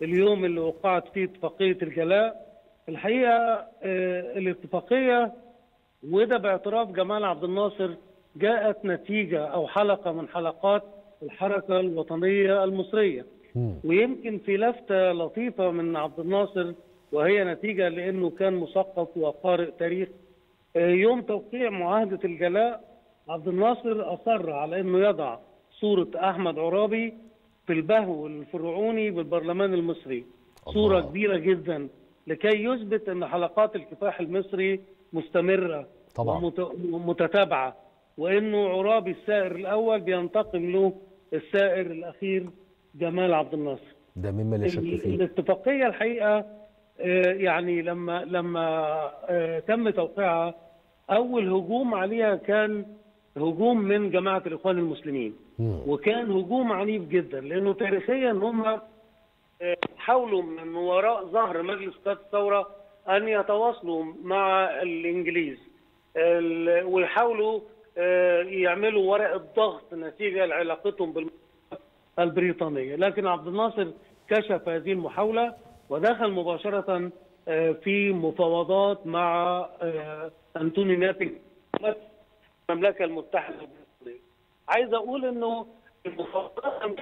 Speaker 14: اليوم اللي وقعت فيه اتفاقيه الجلاء الحقيقه آه، الاتفاقيه وده باعتراف جمال عبد الناصر جاءت نتيجه او حلقه من حلقات الحركه الوطنيه المصريه ويمكن في لفته لطيفه من عبد الناصر وهي نتيجه لانه كان مثقف وقارئ تاريخ آه، يوم توقيع معاهده الجلاء عبد الناصر اصر على انه يضع صوره احمد عرابي في البهو الفرعوني بالبرلمان المصري صوره كبيره جدا لكي يثبت ان حلقات الكفاح المصري مستمره
Speaker 1: طبعا.
Speaker 14: ومت- ومتتابعه وانه عرابي السائر الاول بينتقم له السائر الاخير جمال عبد الناصر
Speaker 1: ده مما لا شك
Speaker 14: ال-
Speaker 1: فيه
Speaker 14: الاتفاقيه الحقيقه آه، يعني لما لما آه، تم توقيعها اول هجوم عليها كان هجوم من جماعه الاخوان المسلمين وكان هجوم عنيف جدا لانه تاريخيا هم آه، حاولوا من وراء ظهر مجلس قياده الثوره ان يتواصلوا مع الانجليز ال- ويحاولوا آه، يعملوا ورقه ضغط نتيجه لعلاقتهم بالمملكه البريطانيه لكن عبد الناصر كشف هذه المحاوله ودخل مباشره آه، في مفاوضات مع آه، انتوني نابل المملكه المتحده البريطانيه عايز اقول انه المفاوضات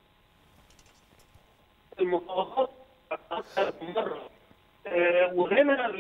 Speaker 14: المفاوضات أكثر من مره آه، وهنا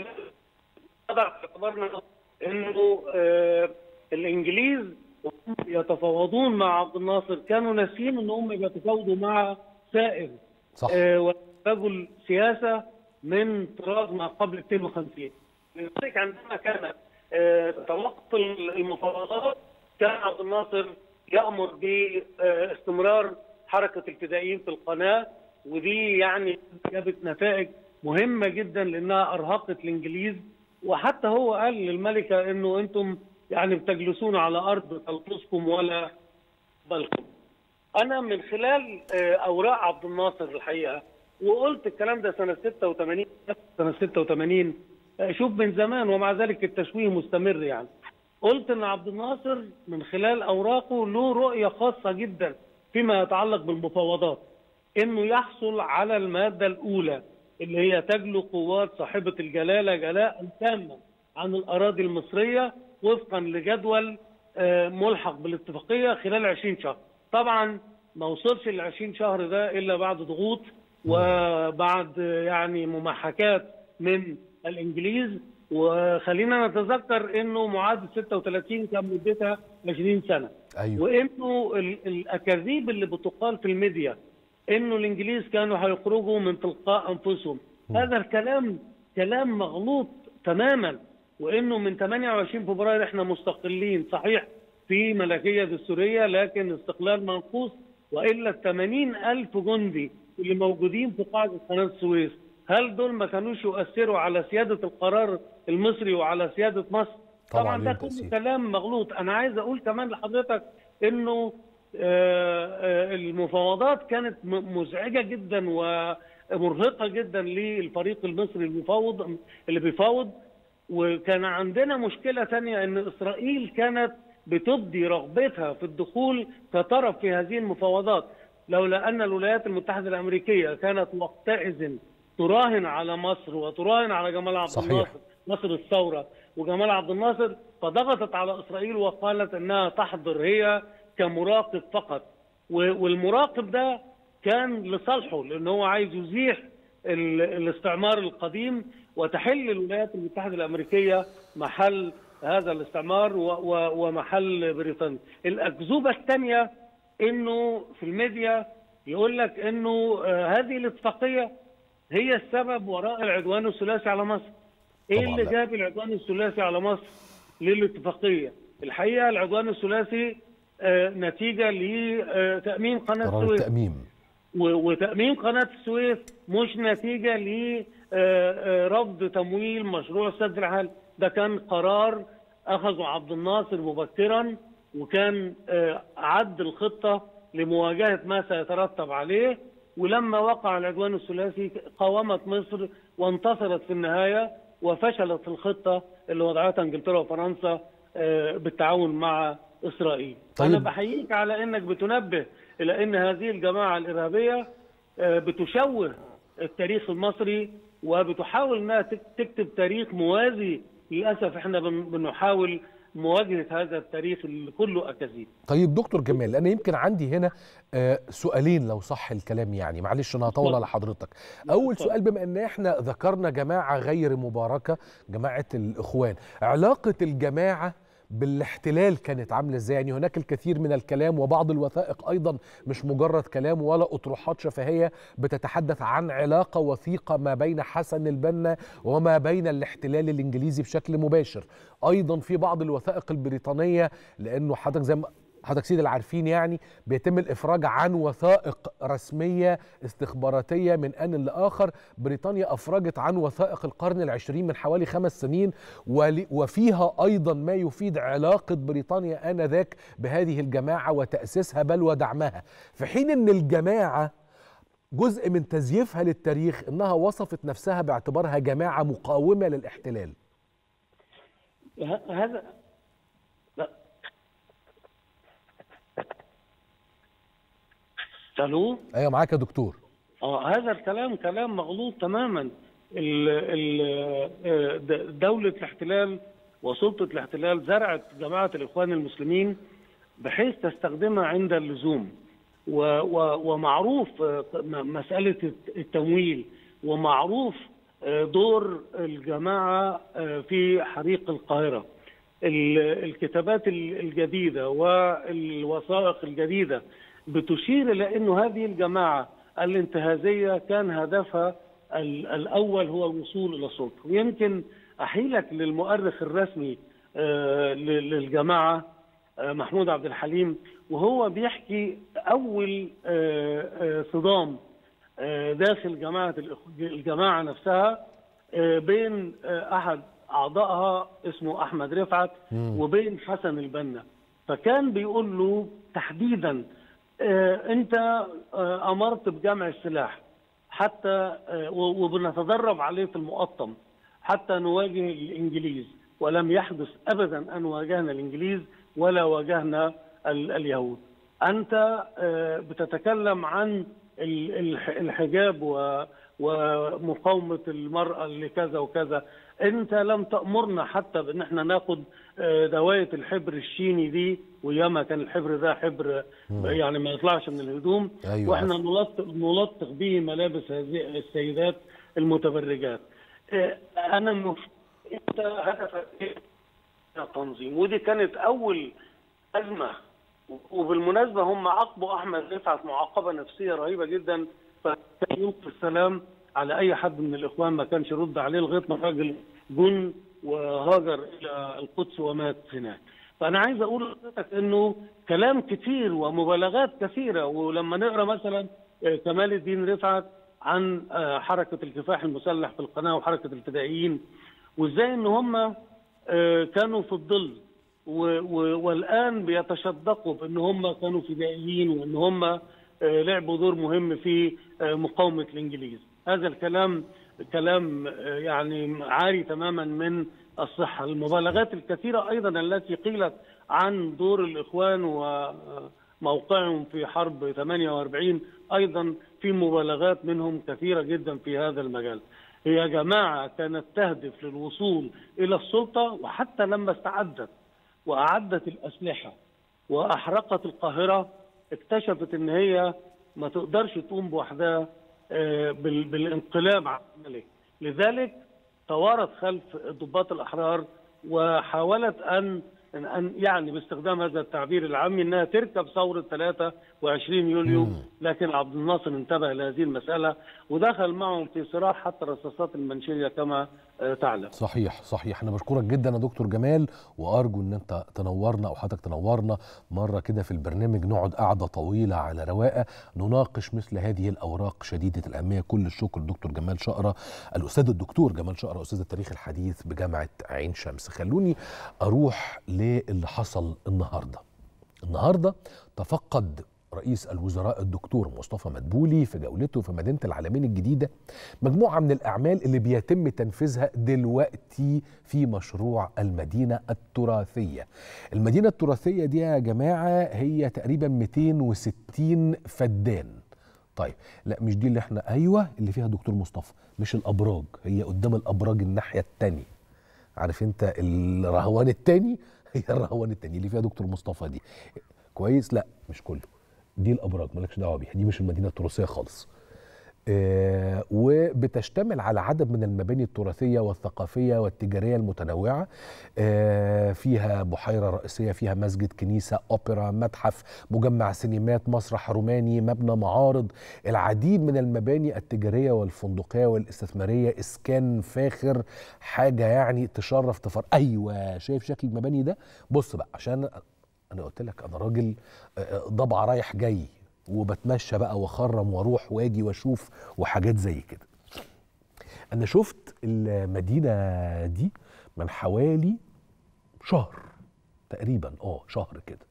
Speaker 14: نضع في اعتبارنا انه آه، الانجليز وهم يتفاوضون مع عبد الناصر كانوا ناسيين ان هم بيتفاوضوا مع سائر
Speaker 1: صح.
Speaker 14: آه، ورجل سياسه من طراز ما قبل 52 لذلك عندما كانت آه، توقف المفاوضات كان عبد الناصر يامر باستمرار حركه الفدائيين في القناه ودي يعني جابت نتائج مهمه جدا لانها ارهقت الانجليز وحتى هو قال للملكه انه انتم يعني بتجلسون على ارض تلطسكم ولا بالكم. انا من خلال آه، اوراق عبد الناصر الحقيقه وقلت الكلام ده سنه 86 سنه 86 آه، شوف من زمان ومع ذلك التشويه مستمر يعني. قلت ان عبد الناصر من خلال اوراقه له رؤيه خاصه جدا فيما يتعلق بالمفاوضات انه يحصل على الماده الاولى اللي هي تجلو قوات صاحبه الجلاله جلاء تاما عن الاراضي المصريه وفقا لجدول آه، ملحق بالاتفاقيه خلال 20 شهر. طبعا ما وصلش ل 20 شهر ده الا بعد ضغوط وبعد آه، يعني ممحكات من الانجليز وخلينا نتذكر انه معاهده 36 كان مدتها 20 سنه.
Speaker 1: ايوه
Speaker 14: وانه ال- الاكاذيب اللي بتقال في الميديا انه الانجليز كانوا هيخرجوا من تلقاء انفسهم هذا الكلام كلام مغلوط تماما وانه من 28 فبراير احنا مستقلين صحيح في ملكيه دستوريه لكن استقلال منقوص والا ال 80 الف جندي اللي موجودين في قاعده قناه السويس هل دول ما كانوش يؤثروا على سياده القرار المصري وعلى سياده مصر؟
Speaker 1: طبعاً
Speaker 14: طبعا ده
Speaker 1: ليهم
Speaker 14: كله
Speaker 1: تأثير.
Speaker 14: كلام مغلوط انا عايز اقول كمان لحضرتك انه آه، آه، المفاوضات كانت م- مزعجه جدا ومرهقه جدا للفريق المصري المفاوض اللي بيفاوض وكان عندنا مشكله ثانيه ان اسرائيل كانت بتبدي رغبتها في الدخول كطرف في هذه المفاوضات لولا ان الولايات المتحده الامريكيه كانت وقتئذ تراهن على مصر وتراهن على جمال عبد
Speaker 1: صحيح.
Speaker 14: الناصر مصر الثوره وجمال عبد الناصر فضغطت على اسرائيل وقالت انها تحضر هي كمراقب فقط و- والمراقب ده كان لصالحه لان هو عايز يزيح ال- الاستعمار القديم وتحل الولايات المتحده الامريكيه محل هذا الاستعمار و- و- ومحل بريطانيا. الاكذوبه الثانيه انه في الميديا يقول لك انه آه، هذه الاتفاقيه هي السبب وراء العدوان الثلاثي على مصر. ايه
Speaker 1: طبعاً
Speaker 14: اللي
Speaker 1: لا.
Speaker 14: جاب العدوان الثلاثي على مصر للاتفاقيه؟ الحقيقه العدوان الثلاثي آه، نتيجه لتامين قناه
Speaker 1: قرار
Speaker 14: السويس
Speaker 1: التأميم
Speaker 14: و- وتامين قناه السويس مش نتيجه لرفض تمويل مشروع السد العالي ده كان قرار اخذه عبد الناصر مبكرا وكان آه، عد الخطه لمواجهه ما سيترتب عليه ولما وقع العدوان الثلاثي قاومت مصر وانتصرت في النهايه وفشلت في الخطه اللي وضعتها انجلترا وفرنسا آه، بالتعاون مع اسرائيل.
Speaker 1: طيب.
Speaker 14: انا بحييك على انك بتنبه الى ان هذه الجماعه الارهابيه آه، بتشوه التاريخ المصري وبتحاول انها تك- تكتب تاريخ موازي للاسف احنا بن- بنحاول مواجهه هذا التاريخ اللي كله اكاذيب
Speaker 1: طيب دكتور جمال انا يمكن عندي هنا آه، سؤالين لو صح الكلام يعني معلش انا هطول على حضرتك اول سؤال بما ان احنا ذكرنا جماعه غير مباركه جماعه الاخوان علاقه الجماعه بالاحتلال كانت عامله ازاي يعني هناك الكثير من الكلام وبعض الوثائق ايضا مش مجرد كلام ولا اطروحات شفهيه بتتحدث عن علاقه وثيقه ما بين حسن البنا وما بين الاحتلال الانجليزي بشكل مباشر ايضا في بعض الوثائق البريطانيه لانه حضرتك زي ما حضرتك سيدي العارفين يعني بيتم الافراج عن وثائق رسميه استخباراتيه من ان لاخر بريطانيا افرجت عن وثائق القرن العشرين من حوالي خمس سنين ول- وفيها ايضا ما يفيد علاقه بريطانيا انذاك بهذه الجماعه وتاسيسها بل ودعمها في حين ان الجماعه جزء من تزييفها للتاريخ انها وصفت نفسها باعتبارها جماعه مقاومه للاحتلال
Speaker 14: ه- هذا لا الو
Speaker 1: ايوه معاك يا دكتور
Speaker 14: اه هذا الكلام كلام مغلوط تماما ال ال آه، د- دولة الاحتلال وسلطة الاحتلال زرعت جماعة الإخوان المسلمين بحيث تستخدمها عند اللزوم و و ومعروف آه، م- مسألة التمويل ومعروف آه، دور الجماعة آه، في حريق القاهرة ال- الكتابات ال- الجديدة والوثائق الجديدة بتشير إلى أن هذه الجماعة الانتهازية كان هدفها ال- الأول هو الوصول إلى السلطة ويمكن أحيلك للمؤرخ الرسمي آه، ل- للجماعة آه، محمود عبد الحليم وهو بيحكي أول آه، آه، صدام آه، داخل جماعة الإخ- الجماعة نفسها آه، بين آه، أحد أعضائها اسمه أحمد رفعت وبين حسن البنا فكان بيقول له تحديدا آه، أنت آه، أمرت بجمع السلاح حتى آه، و- وبنتدرب عليه في المقطم حتى نواجه الإنجليز ولم يحدث أبدا أن واجهنا الإنجليز ولا واجهنا ال- اليهود أنت آه، بتتكلم عن ال- الح- الحجاب و- ومقاومة المرأة لكذا وكذا أنت لم تأمرنا حتى بأن احنا ناخد آه، دواية الحبر الشيني دي وياما كان الحبر ده حبر
Speaker 1: مم.
Speaker 14: يعني ما يطلعش من الهدوم
Speaker 1: أيوة.
Speaker 14: واحنا نلطخ نلطخ به ملابس هذه السيدات المتبرجات آه، انا مش انت هدفك ايه يا تنظيم ودي كانت اول ازمه وبالمناسبه هم عاقبوا احمد رفعت معاقبه نفسيه رهيبه جدا فكان يلقي السلام على اي حد من الاخوان ما كانش يرد عليه لغايه ما الراجل جن وهاجر الى القدس ومات هناك فانا عايز اقول لحضرتك انه كلام كتير ومبالغات كثيره ولما نقرا مثلا آه، كمال الدين رفعت عن آه، حركه الكفاح المسلح في القناه وحركه الفدائيين وازاي ان هم آه، كانوا في الظل و- و- والان بيتشدقوا بان هم كانوا فدائيين وان هم آه، لعبوا دور مهم في آه، مقاومه الانجليز هذا الكلام كلام آه، يعني عاري تماما من الصحه المبالغات الكثيره ايضا التي قيلت عن دور الاخوان وموقعهم في حرب 48 ايضا في مبالغات منهم كثيره جدا في هذا المجال هي جماعه كانت تهدف للوصول الى السلطه وحتى لما استعدت واعدت الاسلحه واحرقت القاهره اكتشفت ان هي ما تقدرش تقوم بوحدها آه، بال- بالانقلاب على الملك لذلك توارت خلف الضباط الاحرار وحاولت ان ان أن- يعني باستخدام هذا التعبير العامي انها تركب ثوره 23 يوليو لكن عبد الناصر انتبه لهذه المساله ودخل معهم في صراع حتى الرصاصات المنشيه كما آه، تعلم
Speaker 1: صحيح صحيح انا بشكرك جدا يا دكتور جمال وارجو ان انت تنورنا او حضرتك تنورنا مره كده في البرنامج نقعد قعده طويله على رواقه نناقش مثل هذه الاوراق شديده الاهميه كل الشكر دكتور جمال شقره الاستاذ الدكتور جمال شقره استاذ التاريخ الحديث بجامعه عين شمس خلوني اروح للي حصل النهارده النهارده تفقد رئيس الوزراء الدكتور مصطفى مدبولي في جولته في مدينه العالمين الجديده مجموعه من الاعمال اللي بيتم تنفيذها دلوقتي في مشروع المدينه التراثيه. المدينه التراثيه دي يا جماعه هي تقريبا 260 فدان طيب لا مش دي اللي احنا ايوه اللي فيها دكتور مصطفى مش الابراج هي قدام الابراج الناحيه التانية عارف انت الرهوان التاني هي الرهوان التاني اللي فيها دكتور مصطفى دي كويس لا مش كله دي الابراج مالكش دعوه بيها دي مش المدينه التراثيه خالص آه، وبتشتمل على عدد من المباني التراثية والثقافية والتجارية المتنوعة آه، فيها بحيرة رئيسية فيها مسجد كنيسة أوبرا متحف مجمع سينمات مسرح روماني مبنى معارض العديد من المباني التجارية والفندقية والاستثمارية إسكان فاخر حاجة يعني تشرف تفر أيوة شايف شكل المباني ده بص بقى عشان أنا قلت لك أنا راجل آه، ضبع رايح جاي وبتمشى بقى واخرم واروح واجي واشوف وحاجات زي كده انا شفت المدينه دي من حوالي شهر تقريبا اه شهر كده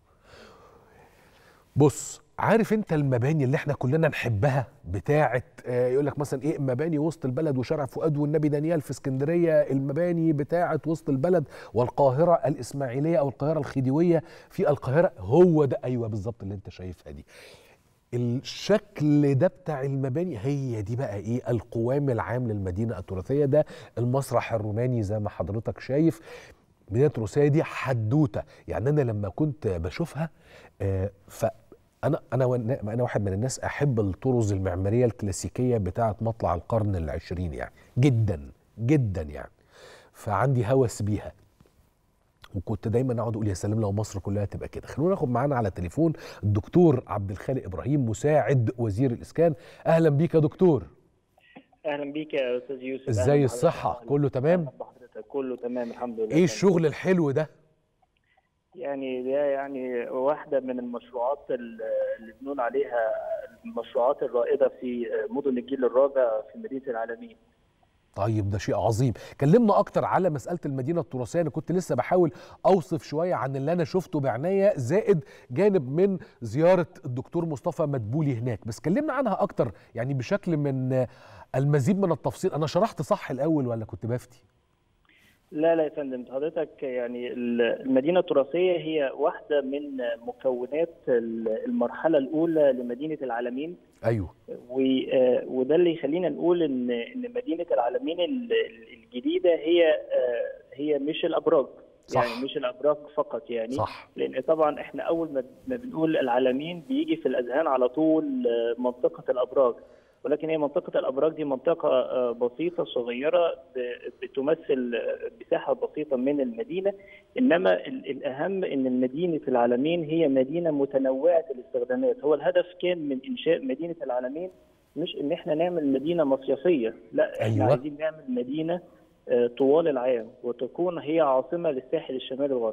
Speaker 1: بص عارف انت المباني اللي احنا كلنا نحبها بتاعه آه، يقول لك مثلا ايه مباني وسط البلد وشارع فؤاد والنبي دانيال في اسكندريه المباني بتاعه وسط البلد والقاهره الاسماعيليه او القاهره الخديويه في القاهره هو ده ايوه بالظبط اللي انت شايفها دي الشكل ده بتاع المباني هي دي بقى ايه القوام العام للمدينه التراثيه ده المسرح الروماني زي ما حضرتك شايف المدينه التراثيه دي حدوته يعني انا لما كنت بشوفها آه فانا انا ون- انا واحد من الناس احب الطرز المعماريه الكلاسيكيه بتاعه مطلع القرن العشرين يعني جدا جدا يعني فعندي هوس بيها وكنت دايما اقعد اقول يا سلام لو مصر كلها تبقى كده خلونا ناخد معانا على تليفون الدكتور عبد الخالق ابراهيم مساعد وزير الاسكان اهلا بيك يا دكتور
Speaker 15: اهلا بيك يا استاذ يوسف أهلاً
Speaker 1: ازاي
Speaker 15: بحضرتك.
Speaker 1: الصحه كله تمام
Speaker 15: بحضرتك كله تمام الحمد لله
Speaker 1: ايه الشغل الحلو ده
Speaker 15: يعني ده يعني واحده من المشروعات ال- اللي بنقول عليها المشروعات الرائده في مدن الجيل الرابع في مدينه العالمين
Speaker 1: طيب ده شيء عظيم كلمنا اكتر على مساله المدينه التراثيه انا كنت لسه بحاول اوصف شويه عن اللي انا شفته بعناية زائد جانب من زياره الدكتور مصطفى مدبولي هناك بس كلمنا عنها اكتر يعني بشكل من المزيد من التفصيل انا شرحت صح الاول ولا كنت بفتي
Speaker 15: لا لا يا فندم حضرتك يعني ال- المدينه التراثيه هي واحده من مكونات ال- المرحله الاولى لمدينه العالمين
Speaker 1: ايوه
Speaker 15: و- آه، وده اللي يخلينا نقول ان ان مدينه العالمين ال- ال- الجديده هي آه، هي مش الابراج
Speaker 1: صح.
Speaker 15: يعني مش الابراج فقط يعني
Speaker 1: صح.
Speaker 15: لان طبعا احنا اول ما ما بنقول العالمين بيجي في الاذهان على طول آه، منطقه الابراج ولكن هي منطقه الابراج دي منطقه آه، بسيطه صغيره ب- بتمثل آه، مساحه بسيطه من المدينه انما ال- الاهم ان مدينه العالمين هي مدينه متنوعه الاستخدامات هو الهدف كان من انشاء مدينه العالمين مش ان احنا نعمل مدينه مصيفيه لا احنا
Speaker 1: أيوة.
Speaker 15: عايزين نعمل مدينه آه، طوال العام وتكون هي عاصمه للساحل الشمالي الغربي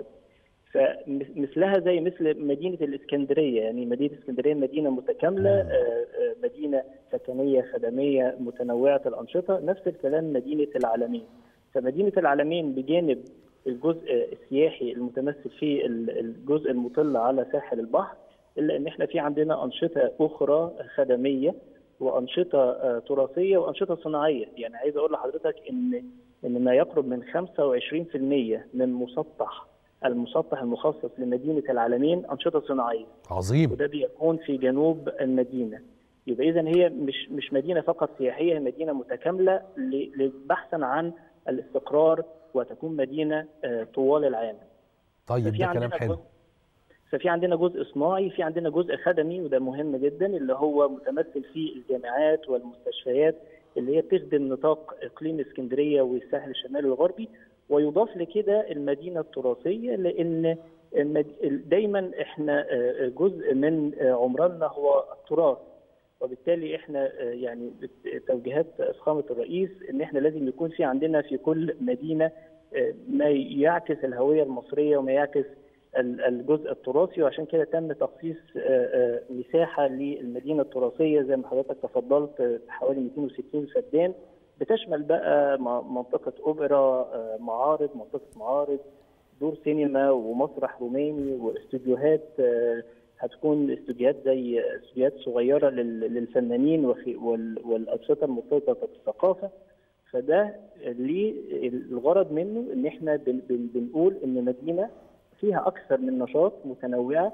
Speaker 15: فمثلها زي مثل مدينه الاسكندريه يعني مدينه الاسكندريه مدينه متكامله آه، آه، مدينه سكنيه خدميه متنوعه الانشطه نفس الكلام مدينه العالمين فمدينه العالمين بجانب الجزء السياحي المتمثل في ال- الجزء المطل على ساحل البحر الا ان احنا في عندنا انشطه اخرى خدميه وانشطه آه، تراثيه وانشطه صناعيه يعني عايز اقول لحضرتك ان ان ما يقرب من 25% من مسطح المسطح المخصص لمدينه العالمين انشطه صناعيه
Speaker 1: عظيم
Speaker 15: وده بيكون في جنوب المدينه يبقى اذا هي مش مش مدينه فقط سياحيه هي مدينه متكامله ل- لبحثا عن الاستقرار وتكون مدينه آه، طوال العام
Speaker 1: طيب
Speaker 15: ففي
Speaker 1: ده كلام
Speaker 15: عندنا
Speaker 1: حلو
Speaker 15: جزء- ففي عندنا جزء صناعي في عندنا جزء خدمي وده مهم جدا اللي هو متمثل في الجامعات والمستشفيات اللي هي بتخدم نطاق اقليم اسكندريه والساحل الشمالي الغربي ويضاف لكده المدينه التراثيه لان المد- دايما احنا آه، جزء من آه، عمرنا هو التراث وبالتالي احنا آه، يعني بت- توجيهات فخامه الرئيس ان احنا لازم يكون في عندنا في كل مدينه آه، ما يعكس الهويه المصريه وما يعكس ال- الجزء التراثي وعشان كده تم تخصيص آه، آه، مساحه للمدينه التراثيه زي ما حضرتك تفضلت آه، حوالي 260 فدان بتشمل بقى م- منطقه اوبرا آه، معارض منطقه معارض دور سينما ومسرح روماني واستوديوهات آه، هتكون استوديوهات زي استوديوهات صغيره لل- للفنانين وخ- وال- والانشطه المرتبطه بالثقافه فده ليه الغرض منه ان احنا بن- بن- بنقول ان مدينه فيها اكثر من نشاط متنوعه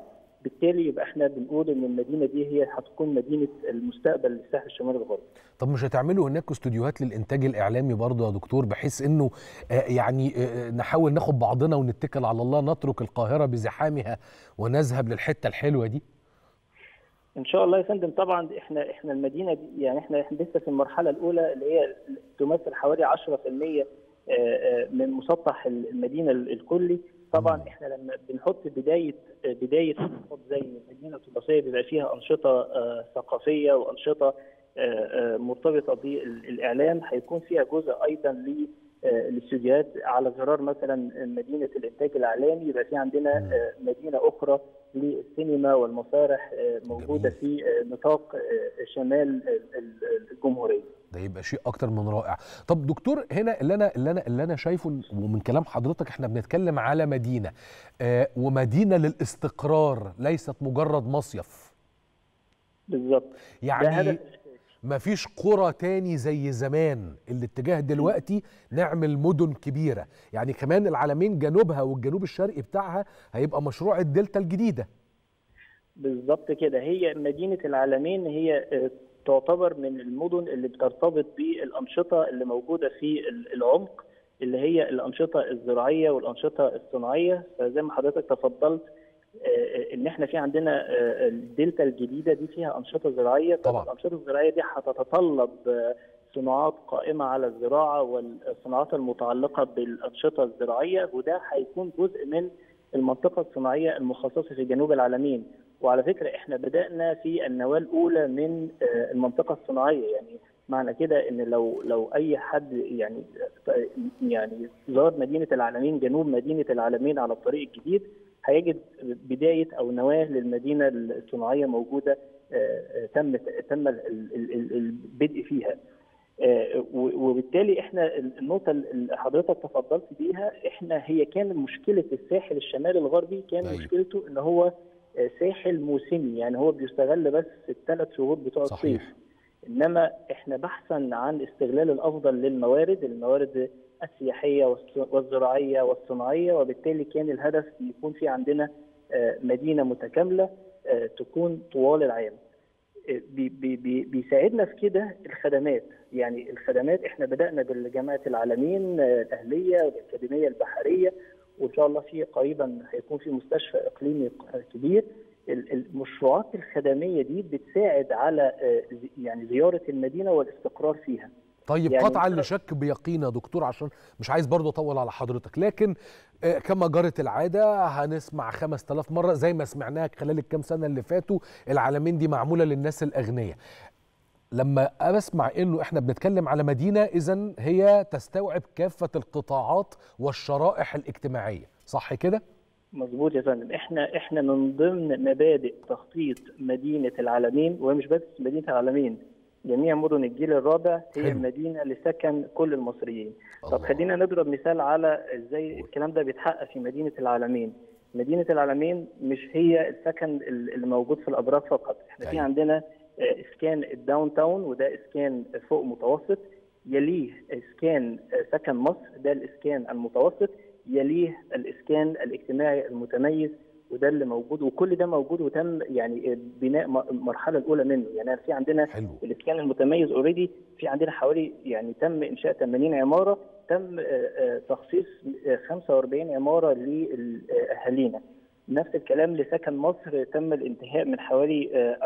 Speaker 15: بالتالي يبقى احنا بنقول ان المدينه دي هي هتكون مدينه المستقبل للساحل الشمالي الغربي
Speaker 1: طب مش هتعملوا هناك استوديوهات للانتاج الاعلامي برضه يا دكتور بحيث انه آه، يعني آه، نحاول ناخد بعضنا ونتكل على الله نترك القاهره بزحامها ونذهب للحته الحلوه دي
Speaker 15: ان شاء الله يا فندم طبعا احنا احنا المدينه دي يعني احنا احنا لسه في المرحله الاولى اللي هي تمثل حوالي 10% آه، آه، من مسطح المدينه الكلي طبعا احنا لما بنحط بدايه بدايه خطوات زي المدينه التراثيه بيبقى فيها انشطه آه، ثقافيه وانشطه آه، آه، مرتبطه بالاعلام هيكون فيها جزء ايضا ل آه، الاستوديوهات على غرار مثلا مدينه الانتاج الاعلامي يبقى في عندنا آه، مدينه اخرى للسينما والمسارح آه، موجوده في آه، نطاق آه، شمال ال- ال- الجمهوريه
Speaker 1: ده يبقى شيء اكتر من رائع طب دكتور هنا اللي انا اللي انا اللي انا شايفه إن- ومن كلام حضرتك احنا بنتكلم على مدينه آه ومدينه للاستقرار ليست مجرد مصيف
Speaker 15: بالظبط
Speaker 1: يعني
Speaker 15: هدف
Speaker 1: مفيش قرى تاني زي زمان الاتجاه دلوقتي نعمل مدن كبيره يعني كمان العالمين جنوبها والجنوب الشرقي بتاعها هيبقى مشروع الدلتا الجديده
Speaker 15: بالظبط كده هي مدينة العالمين هي آه، تعتبر من المدن اللي بترتبط بالأنشطة اللي موجودة في ال- العمق اللي هي الأنشطة الزراعية والأنشطة الصناعية فزي ما حضرتك تفضلت آه، آه، ان احنا في عندنا آه، الدلتا الجديده دي فيها انشطه زراعيه طبعا الانشطه الزراعيه دي هتتطلب آه، صناعات قائمه على الزراعه والصناعات المتعلقه بالانشطه الزراعيه وده هيكون جزء من المنطقه الصناعيه المخصصه في جنوب العالمين وعلى فكره احنا بدانا في النواه الاولى من آه، المنطقه الصناعيه يعني معنى كده ان لو لو اي حد يعني يعني زار مدينه العالمين جنوب مدينه العالمين على الطريق الجديد هيجد بدايه او نواه للمدينه الصناعيه موجوده آه، آه، تم تم ال- ال- ال- البدء فيها آه، و- وبالتالي احنا النقطه اللي حضرتك تفضلت بيها احنا هي كان مشكله الساحل الشمالي الغربي كان
Speaker 1: أيوة.
Speaker 15: مشكلته ان هو آه، ساحل موسمي يعني هو بيستغل بس الثلاث شهور بتوع الصيف
Speaker 1: صحيح.
Speaker 15: انما احنا بحثا عن استغلال الافضل للموارد الموارد السياحيه والص- والزراعيه والصناعيه وبالتالي كان الهدف يكون في عندنا آه، مدينه متكامله آه، تكون طوال العام آه، بي- بي- بي- بيساعدنا في كده الخدمات يعني الخدمات احنا بدانا بالجامعه العالمين آه، الاهليه والاكاديميه البحريه وان شاء الله في قريبا هيكون في مستشفى اقليمي ق- كبير ال- المشروعات الخدميه دي بتساعد على آه، زي- يعني زياره المدينه والاستقرار فيها
Speaker 1: طيب
Speaker 15: يعني
Speaker 1: قطعا
Speaker 15: مثلاً-
Speaker 1: لشك بيقين يا دكتور عشان مش عايز برضه اطول على حضرتك لكن آه، كما جرت العاده هنسمع 5000 مره زي ما سمعناها خلال الكام سنه اللي فاتوا العالمين دي معموله للناس الاغنياء لما بسمع انه احنا بنتكلم على مدينه اذا هي تستوعب كافه القطاعات والشرائح الاجتماعيه صح كده
Speaker 15: مظبوط يا فندم احنا احنا من ضمن مبادئ تخطيط مدينه العالمين ومش بس مدينه العالمين جميع مدن الجيل الرابع هي
Speaker 1: حلو.
Speaker 15: مدينه لسكن كل المصريين طب خلينا نضرب مثال على ازاي الكلام ده بيتحقق في مدينه العالمين مدينه العالمين مش هي السكن اللي موجود في الابراج فقط احنا في
Speaker 1: أيوة.
Speaker 15: عندنا آه، اسكان الداون تاون وده اسكان فوق متوسط يليه اسكان آه، سكن مصر ده الاسكان المتوسط يليه الاسكان الاجتماعي المتميز وده اللي موجود وكل ده موجود وتم يعني بناء م- المرحله الاولى منه يعني في عندنا
Speaker 1: حلو.
Speaker 15: الاسكان المتميز اوريدي في عندنا حوالي يعني تم انشاء 80 عماره تم آه، آه، تخصيص آه، 45 عماره لاهالينا نفس الكلام لسكن مصر تم الانتهاء من حوالي آه،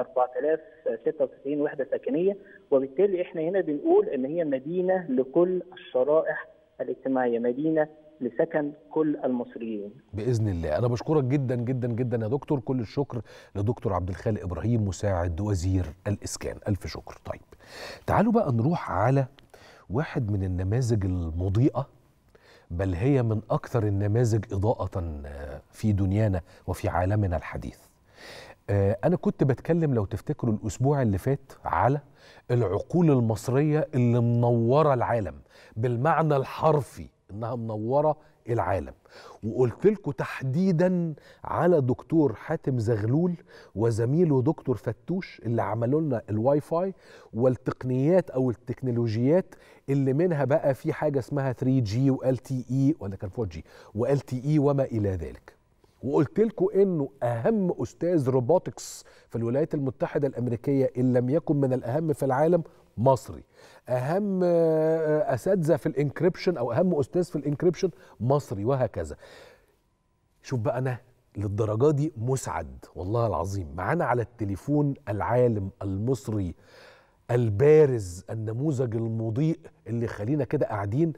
Speaker 15: 4096 وحده سكنيه وبالتالي احنا هنا بنقول ان هي مدينه لكل الشرائح الاجتماعيه مدينه لسكن كل المصريين
Speaker 1: باذن الله انا بشكرك جدا جدا جدا يا دكتور كل الشكر لدكتور عبد الخالق ابراهيم مساعد وزير الاسكان الف شكر طيب تعالوا بقى نروح على واحد من النماذج المضيئه بل هي من اكثر النماذج اضاءه آه، في دنيانا وفي عالمنا الحديث آه، انا كنت بتكلم لو تفتكروا الاسبوع اللي فات على العقول المصريه اللي منوره العالم بالمعنى الحرفي انها منوره العالم وقلت لكم تحديدا على دكتور حاتم زغلول وزميله دكتور فتوش اللي عملوا لنا الواي فاي والتقنيات او التكنولوجيات اللي منها بقى في حاجه اسمها 3 جي وال تي اي ولا كان 4 جي وال تي اي وما الى ذلك وقلت لكم انه اهم استاذ روبوتكس في الولايات المتحده الامريكيه ان لم يكن من الاهم في العالم مصري اهم آه، اساتذه في الانكريبشن او اهم استاذ في الانكريبشن مصري وهكذا شوف بقى انا للدرجه دي مسعد والله العظيم معانا على التليفون العالم المصري البارز النموذج المضيء اللي خلينا كده قاعدين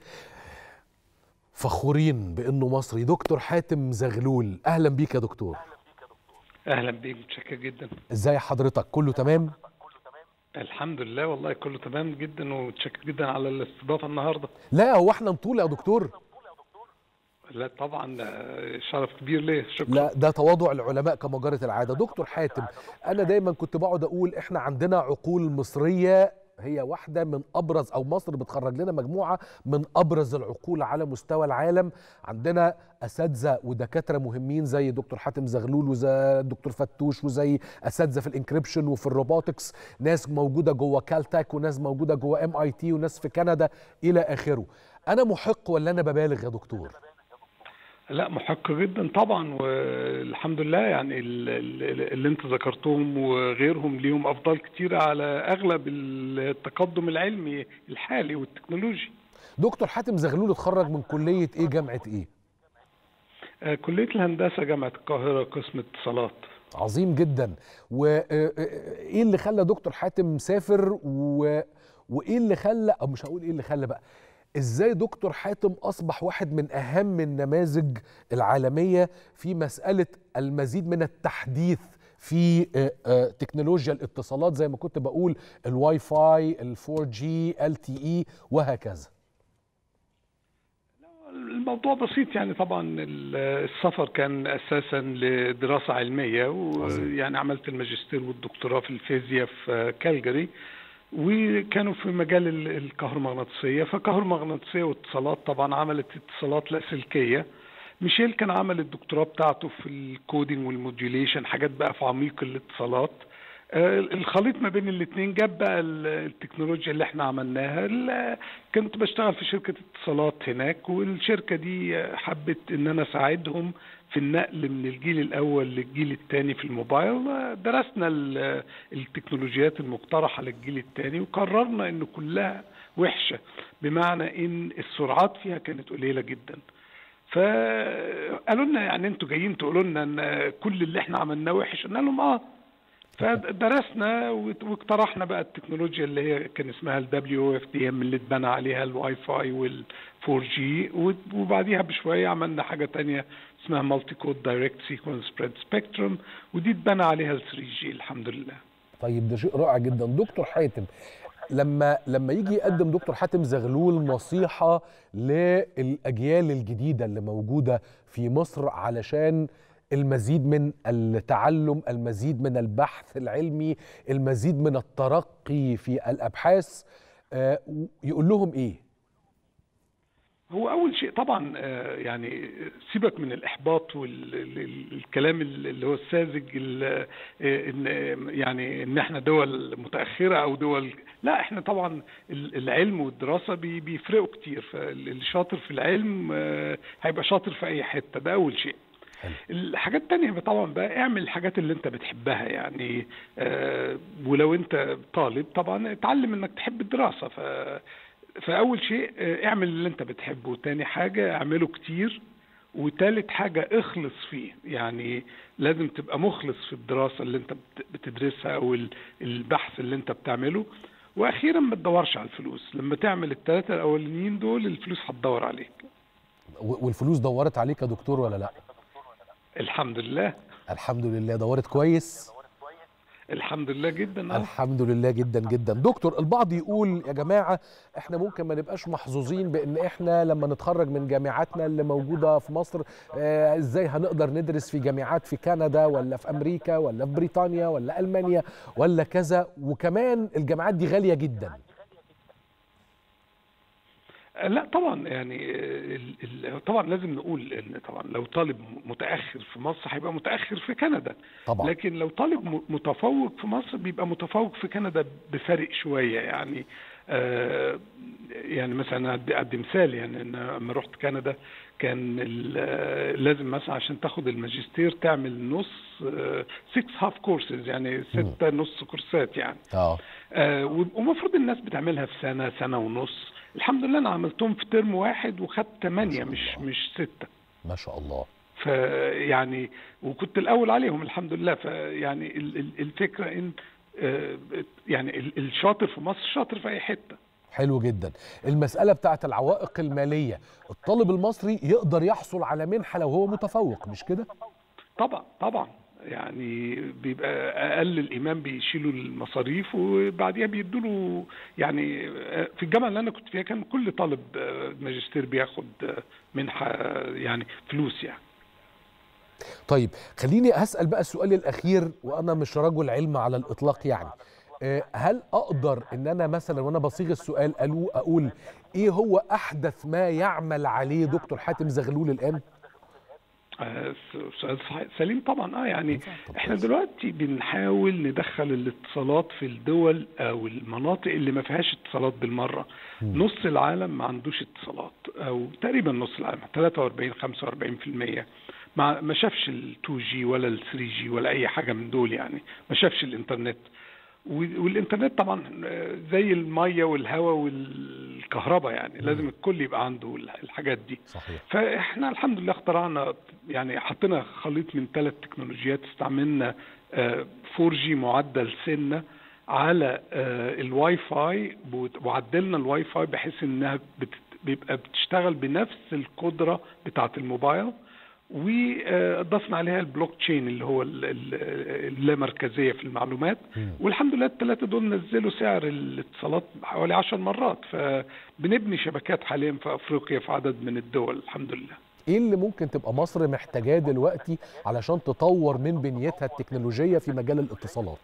Speaker 1: فخورين بانه مصري دكتور حاتم زغلول اهلا بيك يا دكتور
Speaker 16: اهلا بيك متشكر جدا
Speaker 1: ازاي حضرتك كله تمام
Speaker 16: الحمد لله والله كله تمام جدا ومتشكر جدا على الاستضافه النهارده
Speaker 1: لا هو احنا نطول يا دكتور
Speaker 16: لا طبعا آه، شرف كبير ليا شكرا
Speaker 1: لا ده تواضع العلماء كما جرت العاده دكتور حاتم انا دايما كنت بقعد اقول احنا عندنا عقول مصريه هي واحدة من أبرز أو مصر بتخرج لنا مجموعة من أبرز العقول على مستوى العالم عندنا أساتذة ودكاترة مهمين زي دكتور حاتم زغلول وزي الدكتور فتوش وزي أساتذة في الانكريبشن وفي الروبوتكس ناس موجودة جوه كالتاك وناس موجودة جوه ام اي تي وناس في كندا إلى آخره أنا محق ولا أنا ببالغ يا دكتور؟
Speaker 16: لا محق جدا طبعا والحمد لله يعني ال- ال- اللي انت ذكرتهم وغيرهم ليهم افضال كتير على اغلب التقدم العلمي الحالي والتكنولوجي
Speaker 1: دكتور حاتم زغلول اتخرج من كلية إيه جامعة إيه؟
Speaker 16: آه، كليه الهندسه جامعه القاهره قسم اتصالات
Speaker 1: عظيم جدا وايه اللي خلى دكتور حاتم سافر و... وايه اللي خلى او مش هقول ايه اللي خلى بقى ازاي دكتور حاتم اصبح واحد من اهم النماذج العالميه في مساله المزيد من التحديث في آه، آه، تكنولوجيا الاتصالات زي ما كنت بقول الواي فاي ال4 جي ال تي اي وهكذا
Speaker 16: الموضوع بسيط يعني طبعا ال- السفر كان اساسا لدراسه علميه ويعني عملت الماجستير والدكتوراه في الفيزياء في كالجاري وكانوا في مجال ال- الكهرومغناطيسيه فكهرومغناطيسيه واتصالات طبعا عملت اتصالات لاسلكيه ميشيل كان عمل الدكتوراه بتاعته في الكودينج والموديوليشن حاجات بقى في عميق الاتصالات آه، الخليط ما بين الاثنين جاب بقى ال- التكنولوجيا اللي احنا عملناها ال- كنت بشتغل في شركة اتصالات هناك والشركة دي آه، حبت ان انا اساعدهم في النقل من الجيل الاول للجيل الثاني في الموبايل آه، درسنا ال- التكنولوجيات المقترحة للجيل الثاني وقررنا ان كلها وحشة بمعنى ان السرعات فيها كانت قليلة جدا فقالوا لنا يعني انتوا جايين تقولوا لنا ان كل اللي احنا عملناه وحش قلنا لهم اه فدرسنا وت- واقترحنا بقى التكنولوجيا اللي هي كان اسمها ال WFDM اللي اتبنى عليها الواي فاي وال 4G وت- وبعديها بشويه عملنا حاجه تانية اسمها مالتي كود دايركت سيكونس سبريد سبيكترم ودي اتبنى عليها ال 3G الحمد لله
Speaker 1: طيب ده شيء رائع جدا دكتور حاتم لما لما يجي يقدم دكتور حاتم زغلول نصيحة للأجيال الجديدة اللي موجودة في مصر علشان المزيد من التعلم المزيد من البحث العلمي المزيد من الترقي في الأبحاث آه، يقول لهم إيه؟
Speaker 16: هو اول شيء طبعا آه، يعني سيبك من الاحباط والكلام اللي هو الساذج ال- آه، ان يعني ان احنا دول متاخره او دول لا احنا طبعا ال- العلم والدراسه بي- بيفرقوا كتير فاللي شاطر في العلم آه، هيبقى شاطر في اي حته ده اول شيء الحاجات التانية طبعا بقى اعمل الحاجات اللي انت بتحبها يعني آه ولو انت طالب طبعا اتعلم انك تحب الدراسة ف فأول شيء آه، اعمل اللي انت بتحبه تاني حاجة اعمله كتير وتالت حاجة اخلص فيه يعني لازم تبقى مخلص في الدراسة اللي انت بت- بتدرسها او ال- البحث اللي انت بتعمله واخيرا ما تدورش على الفلوس لما تعمل الثلاثة الاولانيين دول الفلوس هتدور عليك
Speaker 1: و- والفلوس دورت عليك يا دكتور ولا لا؟
Speaker 16: الحمد لله
Speaker 1: الحمد لله دورت كويس
Speaker 16: الحمد لله جدا آه.
Speaker 1: الحمد لله جدا جدا دكتور البعض يقول يا جماعة احنا ممكن ما نبقاش محظوظين بان احنا لما نتخرج من جامعاتنا اللي موجودة في مصر آه، ازاي هنقدر ندرس في جامعات في كندا ولا في امريكا ولا في بريطانيا ولا المانيا ولا كذا وكمان الجامعات دي غالية جدا
Speaker 16: لا طبعا يعني ال- ال- طبعا لازم نقول ان طبعا لو طالب متاخر في مصر هيبقى متاخر في كندا
Speaker 1: طبعا
Speaker 16: لكن لو طالب م- متفوق في مصر بيبقى متفوق في كندا بفرق شويه يعني آه يعني مثلا ادي أدي مثال يعني ان لما رحت كندا كان ال- لازم مثلا عشان تاخد الماجستير تعمل نص 6 هاف كورسز يعني ستة نص كورسات يعني
Speaker 1: اه
Speaker 16: آه، ومفروض الناس بتعملها في سنه سنه ونص الحمد لله انا عملتهم في ترم واحد وخدت ثمانيه مش مش سته
Speaker 1: ما شاء الله
Speaker 16: فيعني وكنت الاول عليهم الحمد لله فيعني ال- ال- الفكره ان آه، يعني ال- الشاطر في مصر شاطر في اي حته
Speaker 1: حلو جدا المسألة بتاعت العوائق المالية الطالب المصري يقدر يحصل على منحة لو هو متفوق مش كده؟
Speaker 16: طبعا طبعا يعني بيبقى اقل الايمان بيشيلوا المصاريف وبعديها بيدوا له يعني آه، في الجامعه اللي انا كنت فيها كان كل طالب آه، ماجستير بياخد آه، منحه آه، يعني فلوس يعني
Speaker 1: طيب خليني هسأل بقى السؤال الأخير وأنا مش رجل علم على الإطلاق يعني آه، هل أقدر إن أنا مثلا وأنا بصيغ السؤال ألو أقول إيه هو أحدث ما يعمل عليه دكتور حاتم زغلول الآن؟
Speaker 16: آه، س- سؤال صحيح سليم طبعا اه يعني احنا دلوقتي بنحاول ندخل الاتصالات في الدول او المناطق اللي ما فيهاش اتصالات بالمره نص العالم ما عندوش اتصالات او تقريبا نص العالم 43 45% ما ما شافش ال 2 جي ولا ال 3 جي ولا اي حاجه من دول يعني ما شافش الانترنت و- والانترنت طبعا آه، زي الميه والهواء والكهرباء يعني لازم الكل يبقى عنده الحاجات دي
Speaker 1: صحيح
Speaker 16: فاحنا الحمد لله اخترعنا يعني حطينا خليط من ثلاث تكنولوجيات استعملنا 4 جي معدل سنه على آه، الواي فاي وت- وعدلنا الواي فاي بحيث انها بت- بيبقى بتشتغل بنفس القدره بتاعه الموبايل وضفنا عليها البلوك تشين اللي هو ال- ال- اللامركزيه في المعلومات والحمد لله الثلاثه دول نزلوا سعر الاتصالات حوالي 10 مرات فبنبني شبكات حاليا في افريقيا في عدد من الدول الحمد لله
Speaker 1: إيه اللي ممكن تبقى مصر محتاجاه دلوقتي علشان تطور من بنيتها التكنولوجية في مجال الاتصالات؟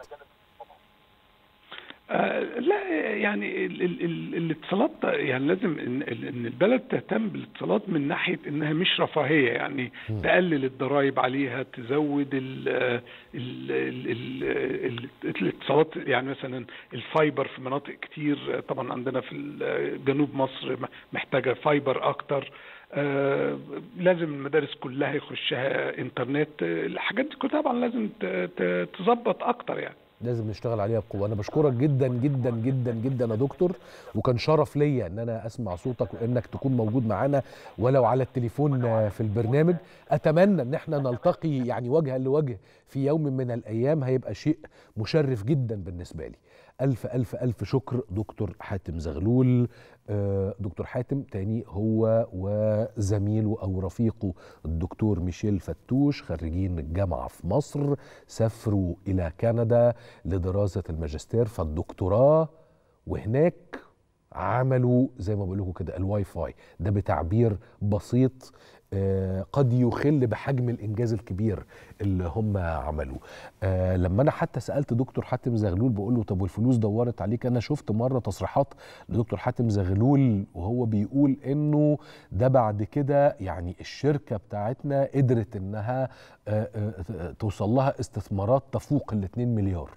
Speaker 16: آه لا يعني ال ال ال الاتصالات يعني لازم ان, إن البلد تهتم بالاتصالات من ناحيه انها مش رفاهيه يعني تقلل الضرائب عليها تزود ال ال ال ال ال الاتصالات يعني مثلا الفايبر في مناطق كتير طبعا عندنا في ال- جنوب مصر محتاجه فايبر اكتر آه لازم المدارس كلها يخشها انترنت آه، الحاجات دي كلها طبعا لازم ت- ت- تظبط اكتر يعني
Speaker 1: لازم نشتغل عليها بقوه انا بشكرك جدا جدا جدا جدا يا دكتور وكان شرف ليا ان انا اسمع صوتك وانك تكون موجود معانا ولو على التليفون آه، في البرنامج اتمنى ان احنا نلتقي يعني وجها لوجه في يوم من الايام هيبقى شيء مشرف جدا بالنسبه لي الف الف الف شكر دكتور حاتم زغلول آه، دكتور حاتم تاني هو وزميله او رفيقه الدكتور ميشيل فتوش خريجين الجامعه في مصر سافروا الى كندا لدراسه الماجستير فالدكتوراه وهناك عملوا زي ما بقول لكم كده الواي فاي ده بتعبير بسيط آه، قد يخل بحجم الانجاز الكبير اللي هم عملوه آه، لما انا حتى سالت دكتور حاتم زغلول بقول له طب والفلوس دورت عليك انا شفت مره تصريحات لدكتور حاتم زغلول وهو بيقول انه ده بعد كده يعني الشركه بتاعتنا قدرت انها آه، آه، توصل لها استثمارات تفوق ال 2 مليار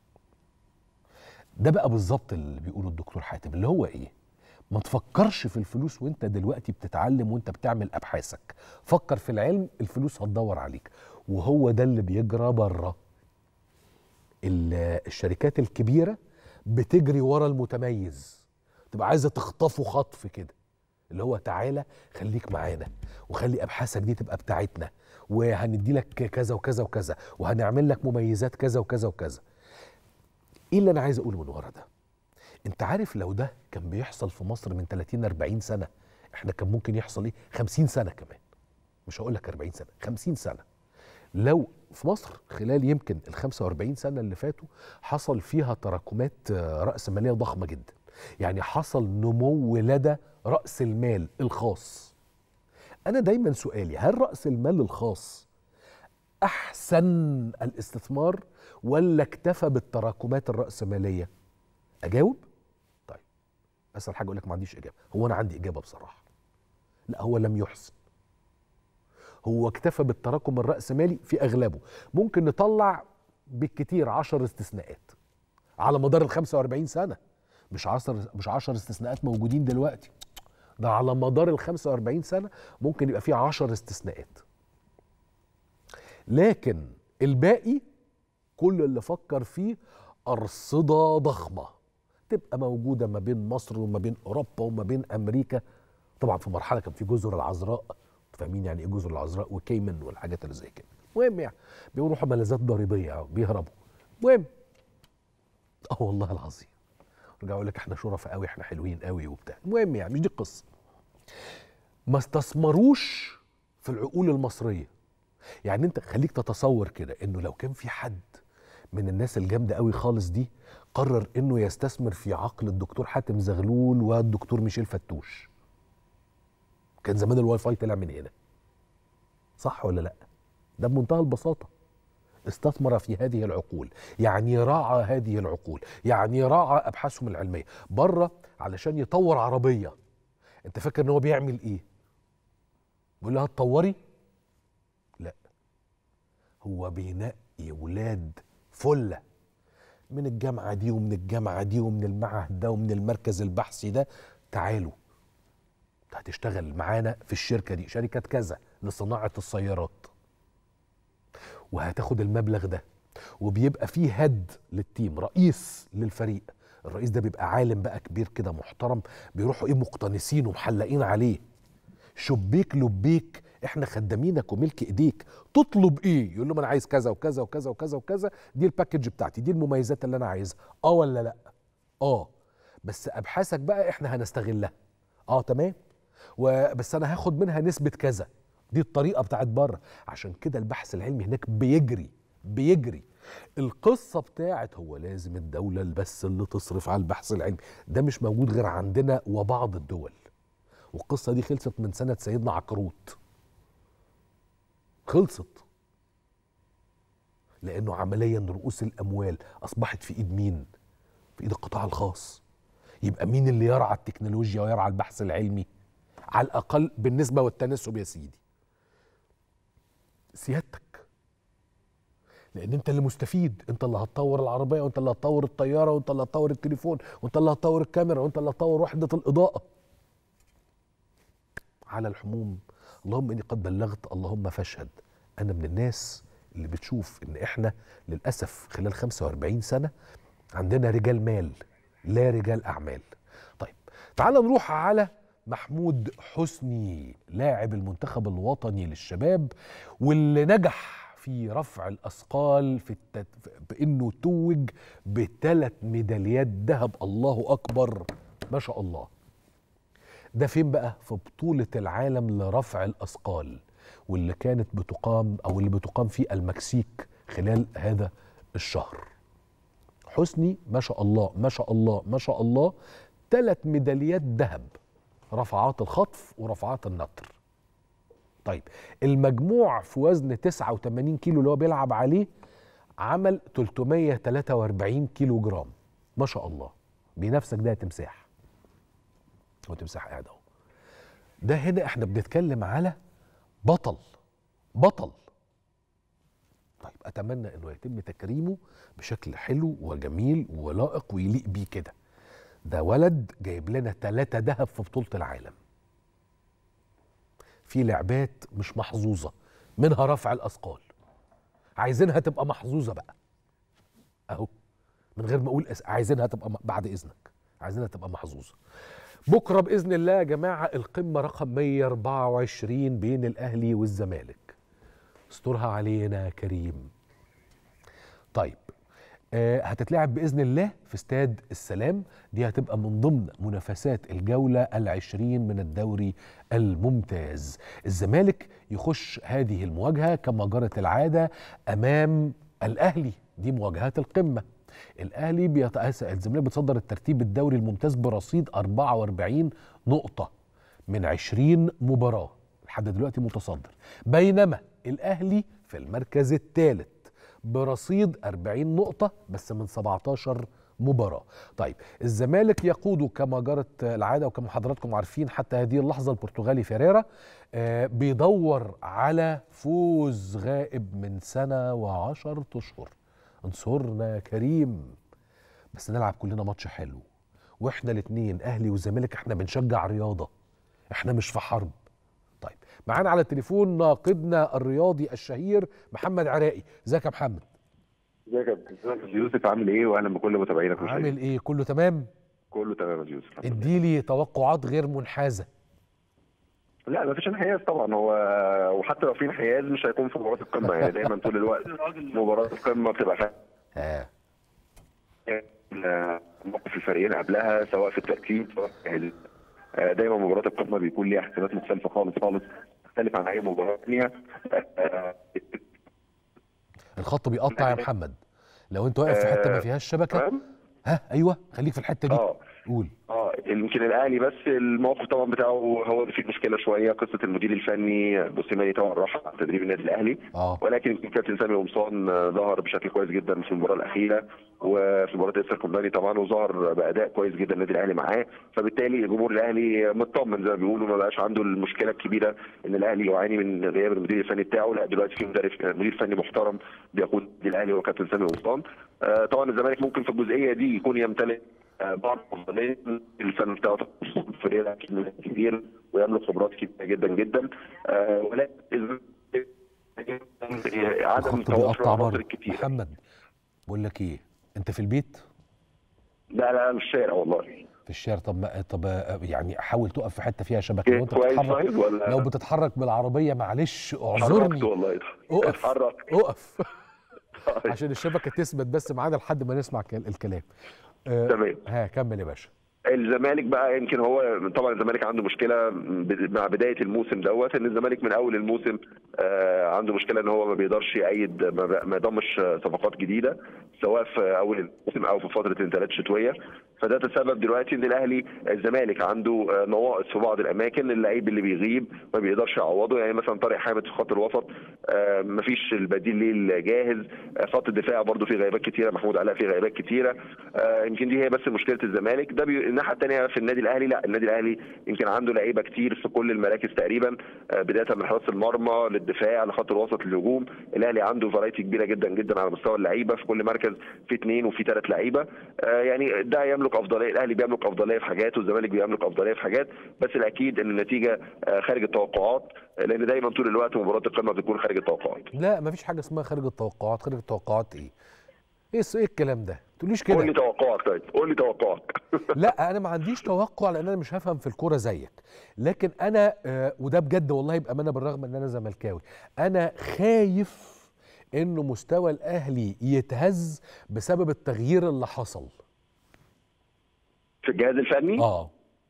Speaker 1: ده بقى بالظبط اللي بيقوله الدكتور حاتم اللي هو ايه ما تفكرش في الفلوس وانت دلوقتي بتتعلم وانت بتعمل ابحاثك فكر في العلم الفلوس هتدور عليك وهو ده اللي بيجرى بره ال- الشركات الكبيره بتجري ورا المتميز تبقى عايزه تخطفه خطف كده اللي هو تعالى خليك معانا وخلي ابحاثك دي تبقى بتاعتنا وهندي لك كذا وكذا وكذا وهنعمل لك مميزات كذا وكذا وكذا ايه اللي انا عايز اقوله من ورا ده انت عارف لو ده كان بيحصل في مصر من 30 40 سنه احنا كان ممكن يحصل ايه 50 سنه كمان مش هقول لك 40 سنه 50 سنه لو في مصر خلال يمكن ال 45 سنه اللي فاتوا حصل فيها تراكمات آه، راس ماليه ضخمه جدا يعني حصل نمو لدى راس المال الخاص انا دايما سؤالي هل راس المال الخاص احسن الاستثمار ولا اكتفى بالتراكمات الراسماليه اجاوب طيب اسال حاجه اقول لك ما عنديش اجابه هو انا عندي اجابه بصراحه لا هو لم يحسن هو اكتفى بالتراكم الرأسمالي في أغلبه ممكن نطلع بالكتير عشر استثناءات على مدار ال 45 سنة مش عشر مش عشر استثناءات موجودين دلوقتي ده على مدار ال 45 سنه ممكن يبقى فيه 10 استثناءات لكن الباقي كل اللي فكر فيه أرصدة ضخمة تبقى موجودة ما بين مصر وما بين أوروبا وما بين أمريكا طبعا في مرحلة كان في جزر العذراء فاهمين يعني ايه جزر العذراء وكيمن والحاجات اللي زي كده المهم يعني بيروحوا ملاذات ضريبية أو بيهربوا المهم اه والله العظيم ارجع اقول لك احنا شرفاء قوي احنا حلوين قوي وبتاع المهم يعني مش دي القصه ما استثمروش في العقول المصريه يعني انت خليك تتصور كده انه لو كان في حد من الناس الجامده قوي خالص دي قرر انه يستثمر في عقل الدكتور حاتم زغلول والدكتور ميشيل فتوش كان زمان الواي فاي طلع من هنا صح ولا لا ده بمنتهى البساطه استثمر في هذه العقول يعني راعى هذه العقول يعني راعى ابحاثهم العلميه بره علشان يطور عربيه انت فاكر ان هو بيعمل ايه بيقول لها اتطوري لا هو بينقي ولاد فله من الجامعه دي ومن الجامعه دي ومن المعهد ده ومن المركز البحثي ده تعالوا هتشتغل معانا في الشركه دي شركه كذا لصناعه السيارات وهتاخد المبلغ ده وبيبقى فيه هد للتيم رئيس للفريق الرئيس ده بيبقى عالم بقى كبير كده محترم بيروحوا ايه مقتنسين ومحلقين عليه شبيك لبيك احنا خدامينك وملك ايديك تطلب ايه يقول له ما انا عايز كذا وكذا وكذا وكذا وكذا دي الباكج بتاعتي دي المميزات اللي انا عايزها اه ولا لا اه بس ابحاثك بقى احنا هنستغلها اه تمام وبس انا هاخد منها نسبه كذا دي الطريقه بتاعت بره عشان كده البحث العلمي هناك بيجري بيجري القصه بتاعت هو لازم الدوله بس اللي تصرف على البحث العلمي ده مش موجود غير عندنا وبعض الدول والقصه دي خلصت من سنه سيدنا عكروت خلصت لانه عمليا رؤوس الاموال اصبحت في ايد مين في ايد القطاع الخاص يبقى مين اللي يرعى التكنولوجيا ويرعى البحث العلمي على الاقل بالنسبه والتناسب يا سيدي سيادتك لان انت اللي مستفيد انت اللي هتطور العربيه وانت اللي هتطور الطياره وانت اللي هتطور التليفون وانت اللي هتطور الكاميرا وانت اللي هتطور وحده الاضاءه على الحموم اللهم اني قد بلغت اللهم فاشهد انا من الناس اللي بتشوف ان احنا للاسف خلال 45 سنه عندنا رجال مال لا رجال اعمال طيب تعال نروح على محمود حسني لاعب المنتخب الوطني للشباب واللي نجح في رفع الاثقال في التت... بانه توج بثلاث ميداليات ذهب الله اكبر ما شاء الله ده فين بقى في بطوله العالم لرفع الاثقال واللي كانت بتقام او اللي بتقام في المكسيك خلال هذا الشهر حسني ما شاء الله ما شاء الله ما شاء الله ثلاث ميداليات ذهب رفعات الخطف ورفعات النطر طيب المجموع في وزن 89 كيلو اللي هو بيلعب عليه عمل 343 كيلو جرام ما شاء الله بنفسك ده تمساح هو تمساح قاعد اهو ده هنا احنا بنتكلم على بطل بطل طيب اتمنى انه يتم تكريمه بشكل حلو وجميل ولائق ويليق بيه كده ده ولد جايب لنا ثلاثة ذهب في بطولة العالم في لعبات مش محظوظة منها رفع الأثقال عايزينها تبقى محظوظة بقى أهو من غير ما أقول أس... عايزينها تبقى م... بعد إذنك عايزينها تبقى محظوظة بكرة بإذن الله يا جماعة القمة رقم 124 بين الأهلي والزمالك استرها علينا يا كريم طيب آه هتتلعب باذن الله في استاد السلام دي هتبقى من ضمن منافسات الجوله العشرين من الدوري الممتاز الزمالك يخش هذه المواجهه كما جرت العاده امام الاهلي دي مواجهات القمه الاهلي بيتأسى الزمالك بتصدر الترتيب الدوري الممتاز برصيد 44 نقطه من 20 مباراه لحد دلوقتي متصدر بينما الاهلي في المركز الثالث برصيد 40 نقطة بس من 17 مباراة طيب الزمالك يقود كما جرت العادة وكما حضراتكم عارفين حتى هذه اللحظة البرتغالي فيريرا آه بيدور على فوز غائب من سنة وعشرة أشهر انصرنا يا كريم بس نلعب كلنا ماتش حلو واحنا الاثنين اهلي والزمالك احنا بنشجع رياضة احنا مش في حرب طيب معانا على التليفون ناقدنا الرياضي الشهير محمد عراقي ازيك يا محمد
Speaker 17: ازيك يا كابتن يوسف عامل ايه واهلا بكل متابعينك
Speaker 1: عامل ايه كله تمام
Speaker 17: كله تمام يا يوسف
Speaker 1: اديلي توقعات غير منحازه
Speaker 17: لا مفيش انحياز طبعا هو وحتى لو في انحياز مش هيكون في مباراه القمه يعني دايما طول الوقت مباراه القمه بتبقى فيها موقف الفريقين قبلها سواء في الترتيب سواء في ال- آه، دايما مباراه القمه بيكون ليها احتمالات مختلفه خالص خالص تختلف عن اي مباراه ثانيه آه،
Speaker 1: الخط بيقطع يا محمد لو انت واقف في حته ما فيهاش شبكه ها ايوه خليك في الحته دي
Speaker 17: اه
Speaker 1: قول
Speaker 17: اه يمكن الاهلي بس الموقف طبعا بتاعه هو اللي فيه مشكله شويه قصه المدير الفني بوسيماني طبعا راح عن تدريب النادي الاهلي
Speaker 1: اه
Speaker 17: ولكن يمكن كابتن سامي قمصان آه، ظهر بشكل كويس جدا في المباراه الاخيره وفي مباراه استر كومباني طبعا وظهر باداء كويس جدا النادي الاهلي معاه فبالتالي جمهور الاهلي مطمن زي ما بيقولوا ما بقاش عنده المشكله الكبيره ان الاهلي يعاني من غياب المدير الفني بتاعه لا دلوقتي في مدرب مدير فني محترم بيقود النادي الاهلي هو كابتن سامي قمصان آه، طبعا الزمالك ممكن في الجزئيه دي يكون يمتلك آه، بعض الافضليه الفن بتاعه فريق كبير ويملك خبرات كبيره جدا جدا آه، ولكن عدم
Speaker 1: الخط
Speaker 17: توفر
Speaker 1: بيقطع
Speaker 17: عناصر
Speaker 1: برضه
Speaker 17: كتير
Speaker 1: محمد بقول لك ايه انت في البيت
Speaker 17: لا لا مش شارع والله
Speaker 1: في الشارع طب ما طب يعني حاول تقف في حته فيها شبكه لو انت
Speaker 17: كويس
Speaker 1: بتتحرك
Speaker 17: طيب ولا
Speaker 1: لو بتتحرك بالعربيه معلش
Speaker 17: اتحركت
Speaker 1: اعذرني
Speaker 17: والله
Speaker 1: اقف
Speaker 17: اتحرك
Speaker 1: اقف عشان الشبكه تثبت بس معانا لحد ما نسمع كل- الكلام آه،
Speaker 17: تمام.
Speaker 1: ها كمل يا باشا
Speaker 17: الزمالك بقى يمكن هو طبعا الزمالك عنده مشكله ب- مع بدايه الموسم دوت ان الزمالك من اول الموسم آه، عنده مشكله ان هو ما بيقدرش يأيد ما ب- ما يضمش آه، صفقات جديده سواء في اول الموسم او في فتره الانتقالات الشتويه فده تسبب دلوقتي ان الاهلي الزمالك عنده آه، نواقص في بعض الاماكن اللعيب اللي بيغيب ما بيقدرش يعوضه يعني مثلا طارق حامد في خط الوسط آه، مفيش البديل ليه جاهز آه، خط الدفاع برضو فيه غيابات كتيره محمود علاء فيه غيابات كتيره آه، يمكن دي هي بس مشكله الزمالك ده بي... الناحيه الثانيه في النادي الاهلي لا النادي الاهلي يمكن عنده لعيبه كتير في كل المراكز تقريبا آه، بدايه من حراسه المرمى للدفاع لخط الوسط للهجوم الاهلي عنده فرايتي كبيره جدا جدا على مستوى اللعيبه في كل مركز في اثنين وفي ثلاث لعيبه آه، يعني ده يملك افضليه الاهلي بيملك افضليه في حاجات والزمالك بيملك افضليه في حاجات بس الاكيد ان النتيجه آه، خارج التوقعات آه، لان دايما طول الوقت مباراه القمه بتكون خارج التوقعات
Speaker 1: لا مفيش حاجه اسمها خارج التوقعات خارج التوقعات ايه ايه الس- ايه الكلام ده ما تقوليش كده
Speaker 17: قول لي توقعك طيب قول لي توقعك
Speaker 1: لا انا ما عنديش توقع لان انا مش هفهم في الكوره زيك لكن انا آه وده بجد والله بامانه بالرغم ان انا زملكاوي انا خايف انه مستوى الاهلي يتهز بسبب التغيير اللي حصل
Speaker 17: في الجهاز الفني
Speaker 1: اه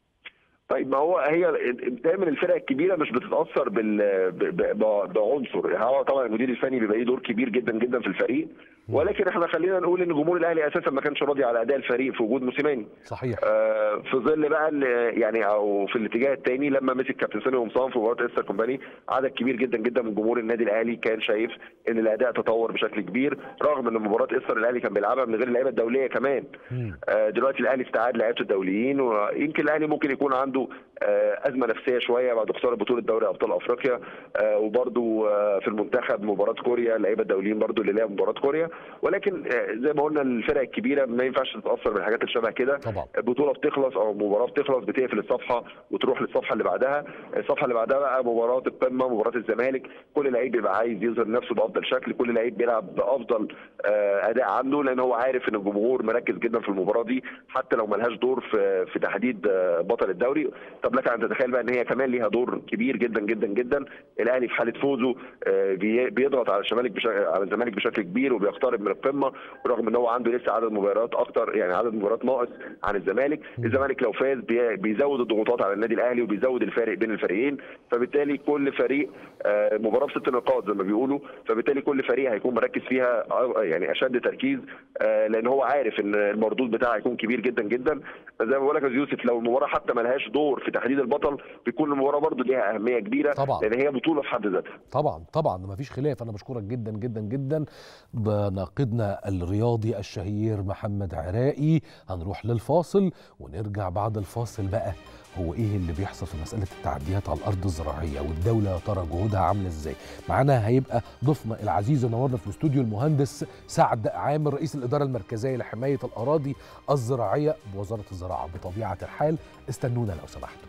Speaker 17: طيب ما هو هي دايما الفرق الكبيره مش بتتاثر بال ب- ب- بعنصر هو طبعا المدير الفني بيبقى ليه دور كبير جدا جدا في الفريق ولكن احنا خلينا نقول ان جمهور الاهلي اساسا ما كانش راضي على اداء الفريق في وجود موسيماني
Speaker 1: صحيح
Speaker 17: آه في ظل بقى ال- يعني او في الاتجاه الثاني لما مسك كابتن سامي قمصان في مباراه استر كومباني عدد كبير جدا جدا من جمهور النادي الاهلي كان شايف ان الاداء تطور بشكل كبير رغم ان مباراه استر الاهلي كان بيلعبها من غير اللعيبه الدوليه كمان آه، دلوقتي الاهلي استعاد لعيبته الدوليين ويمكن الاهلي ممكن يكون عنده آه، ازمه نفسيه شويه بعد خساره بطوله دوري ابطال افريقيا آه، وبرده آه، في المنتخب مباراه كوريا اللعيبه الدوليين برده اللي لعبوا مباراه كوريا ولكن آه، زي ما قلنا الفرق الكبيره ما ينفعش تتاثر بالحاجات اللي شبه كده
Speaker 1: طبعا
Speaker 17: البطوله بتخلص او مباراه بتخلص بتقفل الصفحه وتروح للصفحه اللي بعدها الصفحه اللي بعدها بقى مباراه القمه مباراه الزمالك كل لعيب بيبقى عايز يظهر نفسه بافضل شكل كل لعيب بيلعب بافضل آه، اداء عنده لان هو عارف ان الجمهور مركز جدا في المباراه دي حتى لو ملهاش دور في في تحديد آه، بطل الدوري طب لك ان تتخيل بقى ان هي كمان ليها دور كبير جدا جدا جدا الاهلي في حاله فوزه آه، بي- بيضغط على الزمالك بش- على الزمالك بشكل كبير وبيقترب من القمه رغم ان هو عنده لسه عدد مباريات اكتر يعني عدد مباريات ناقص عن الزمالك الزمالك لو فاز بي- بيزود الضغوطات على النادي الاهلي وبيزود الفارق بين الفريقين فبالتالي كل فريق آه، مباراه بست نقاط زي ما بيقولوا فبالتالي كل فريق هيكون مركز فيها آه، يعني اشد تركيز آه، لان هو عارف ان المردود بتاعه هيكون كبير جدا جدا زي ما بقول لك يا يوسف لو المباراه حتى ملهاش دور في تحديد البطل بيكون المباراه برضه ليها اهميه كبيره
Speaker 1: طبعا.
Speaker 17: لان هي بطوله في حد ذاتها
Speaker 1: طبعا طبعا ما فيش خلاف انا بشكرك جدا جدا جدا ده ناقدنا الرياضي الشهير محمد عراقي هنروح للفاصل ونرجع بعد الفاصل بقى هو ايه اللي بيحصل في مساله التعديات على الارض الزراعيه والدوله يا ترى جهودها عامله ازاي معانا هيبقى ضيفنا العزيز ونورنا في الاستوديو المهندس سعد عامر رئيس الاداره المركزيه لحمايه الاراضي الزراعيه بوزاره الزراعه بطبيعه الحال استنونا لو سمحتوا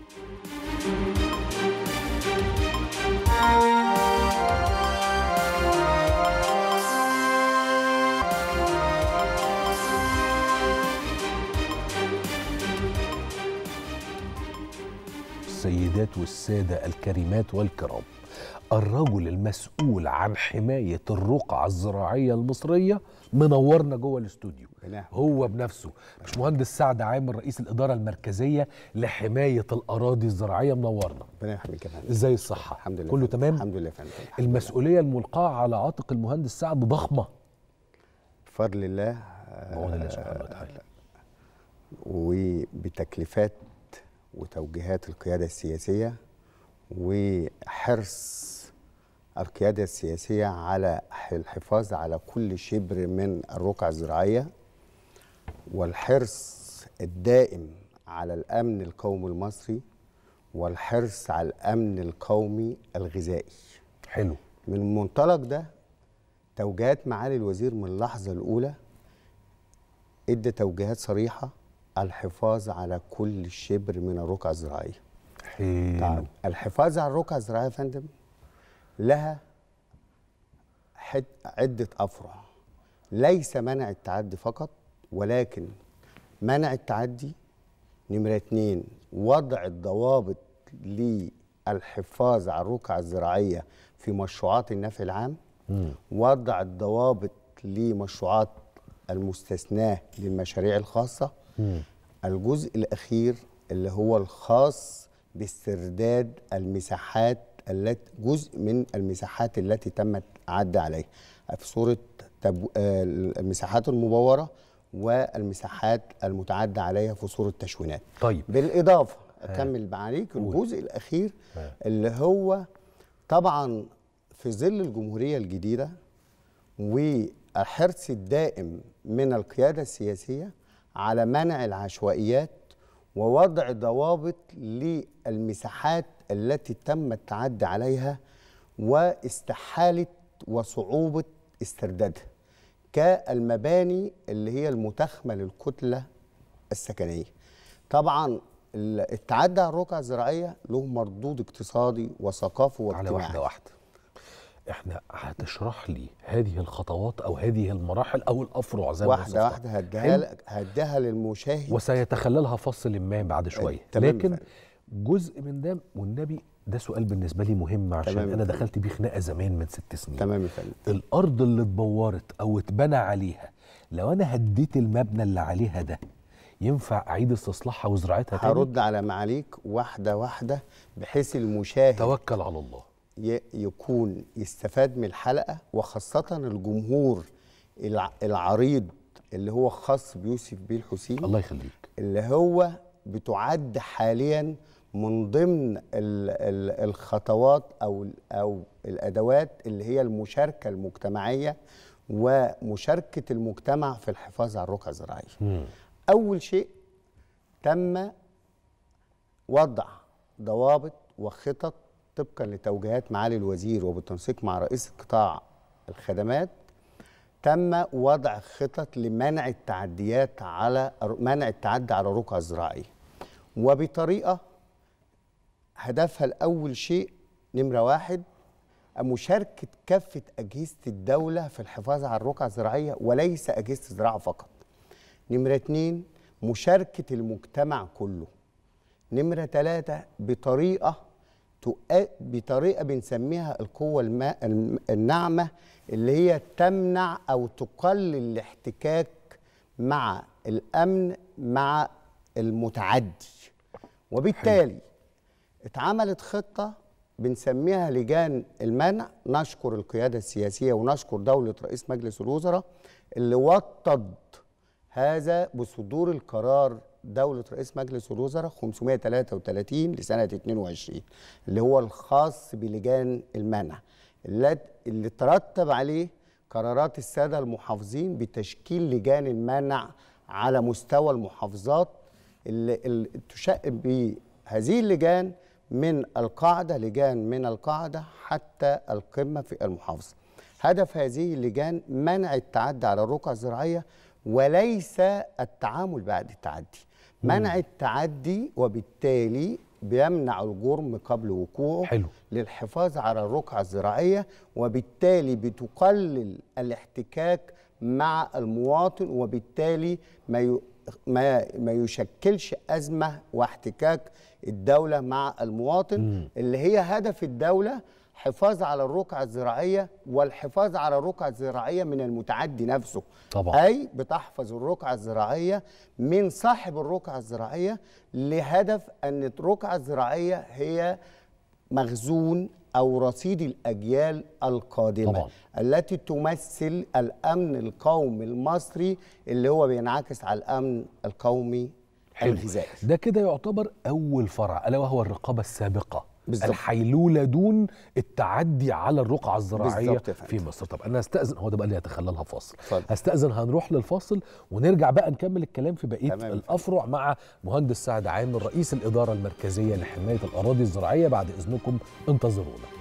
Speaker 1: السيدات والسادة الكريمات والكرام الرجل المسؤول عن حماية الرقعة الزراعية المصرية منورنا جوه الاستوديو هو بنفسه مش مهندس سعد عامر رئيس الإدارة المركزية لحماية الأراضي الزراعية منورنا
Speaker 18: ربنا يحميك يا فندم
Speaker 1: ازاي الصحة
Speaker 18: الحمد لله
Speaker 1: كله
Speaker 18: فندم.
Speaker 1: تمام
Speaker 18: الحمد لله يا فندم
Speaker 1: المسؤولية الملقاة على عاتق المهندس سعد ضخمة
Speaker 18: بفضل الله
Speaker 1: بعون الله سبحانه وتعالى
Speaker 18: وبتكليفات وتوجيهات القيادة السياسية وحرص القيادة السياسية على الحفاظ على كل شبر من الرقعة الزراعية والحرص الدائم على الأمن القومي المصري والحرص على الأمن القومي الغذائي
Speaker 1: حلو
Speaker 18: من المنطلق ده توجيهات معالي الوزير من اللحظة الأولى ادى توجيهات صريحة الحفاظ على كل شبر من الرقعة الزراعية
Speaker 1: حلو
Speaker 18: الحفاظ على الرقعة الزراعية يا فندم لها حد عدة أفرع ليس منع التعدي فقط ولكن منع التعدي نمرة اتنين وضع الضوابط للحفاظ على الرقعة الزراعية في مشروعات النفع العام وضع الضوابط لمشروعات المستثناة للمشاريع الخاصة الجزء الأخير اللي هو الخاص باسترداد المساحات التي جزء من المساحات التي تم العد عليها في صورة تب... آه، المساحات المبورة والمساحات المتعدى عليها في صورة تشوينات
Speaker 1: طيب
Speaker 18: بالإضافة أكمل معاليك الجزء الأخير اللي هو طبعا في ظل الجمهورية الجديدة والحرص الدائم من القيادة السياسية على منع العشوائيات ووضع ضوابط للمساحات التي تم التعدي عليها واستحالة وصعوبة استردادها كالمباني اللي هي المتخمة للكتلة السكنية طبعا ال- التعدي على الرقعة الزراعية له مردود اقتصادي وثقافي
Speaker 1: على
Speaker 18: واجتماعي
Speaker 1: واحدة واحدة احنا هتشرح لي هذه الخطوات او هذه المراحل او الافرع زي ما
Speaker 18: واحدة
Speaker 1: وصفتها.
Speaker 18: واحدة هديها
Speaker 1: حلو؟
Speaker 18: لك هديها للمشاهد
Speaker 1: وسيتخللها فصل ما بعد شويه
Speaker 18: تمام
Speaker 1: لكن
Speaker 18: فندم.
Speaker 1: جزء من ده والنبي ده سؤال بالنسبه لي مهم عشان
Speaker 18: تمام
Speaker 1: انا
Speaker 18: فندم.
Speaker 1: دخلت بيه خناقه زمان من ست سنين
Speaker 18: تمام يا فندم
Speaker 1: الارض اللي اتبورت او اتبنى عليها لو انا هديت المبنى اللي عليها ده ينفع اعيد استصلاحها وزراعتها تاني
Speaker 18: هرد على معاليك واحدة واحدة بحيث المشاهد
Speaker 1: توكل على الله
Speaker 18: ي- يكون يستفاد من الحلقة وخاصة الجمهور الع- العريض اللي هو خاص بيوسف بيه الحسين
Speaker 1: الله يخليك
Speaker 18: اللي هو بتعد حاليا من ضمن ال ال الخطوات او ال- او الادوات اللي هي المشاركه المجتمعيه ومشاركه المجتمع في الحفاظ على الرقعه الزراعيه. اول شيء تم وضع ضوابط وخطط طبقا لتوجيهات معالي الوزير وبالتنسيق مع رئيس قطاع الخدمات تم وضع خطط لمنع التعديات على منع التعدي على الرقعة الزراعية وبطريقة هدفها الأول شيء نمرة واحد مشاركة كافة أجهزة الدولة في الحفاظ على الرقعة الزراعية وليس أجهزة الزراعة فقط نمرة اتنين مشاركة المجتمع كله نمرة ثلاثة بطريقة تؤ- بطريقة بنسميها القوة الماء الم- الناعمة اللي هي تمنع أو تقلل الاحتكاك مع الأمن مع المتعدي وبالتالي اتعملت خطة بنسميها لجان المنع نشكر القيادة السياسية ونشكر دولة رئيس مجلس الوزراء اللي وطد هذا بصدور القرار دولة رئيس مجلس الوزراء 533 لسنة 22 اللي هو الخاص بلجان المنع اللي اللي ترتب عليه قرارات السادة المحافظين بتشكيل لجان المنع على مستوى المحافظات اللي, اللي تشق بهذه اللجان من القاعدة لجان من القاعدة حتى القمة في المحافظة هدف هذه اللجان منع التعدي على الرقعة الزراعية وليس التعامل بعد التعدي منع التعدي وبالتالي بيمنع الجرم قبل وقوعه
Speaker 1: حلو.
Speaker 18: للحفاظ على الرقعة الزراعية وبالتالي بتقلل الاحتكاك مع المواطن وبالتالي ما ي... ما ما يشكلش أزمة واحتكاك الدولة مع المواطن
Speaker 1: مم.
Speaker 18: اللي هي هدف الدولة حفاظ على الرقعة الزراعية والحفاظ على الرقعة الزراعية من المتعدي نفسه
Speaker 1: طبعا.
Speaker 18: أي بتحفظ الرقعة الزراعية من صاحب الرقعة الزراعية لهدف أن الرقعة الزراعية هي مخزون أو رصيد الأجيال القادمة
Speaker 1: طبعا.
Speaker 18: التي تمثل الأمن القومي المصري اللي هو بينعكس على الأمن القومي
Speaker 1: حلو.
Speaker 18: الغذائي
Speaker 1: ده كده يعتبر اول فرع الا وهو الرقابه السابقه
Speaker 18: بالظبط.
Speaker 1: الحيلوله دون التعدي على الرقعه الزراعيه
Speaker 18: بالظبط يا فندم.
Speaker 1: في مصر طب انا هستاذن هو ده بقى اللي هيتخللها فاصل
Speaker 18: اتفضل.
Speaker 1: هستاذن هنروح للفاصل ونرجع بقى نكمل الكلام في بقيه
Speaker 18: تمام.
Speaker 1: الافرع مع مهندس سعد عامر رئيس الاداره المركزيه لحمايه الاراضي الزراعيه بعد اذنكم انتظرونا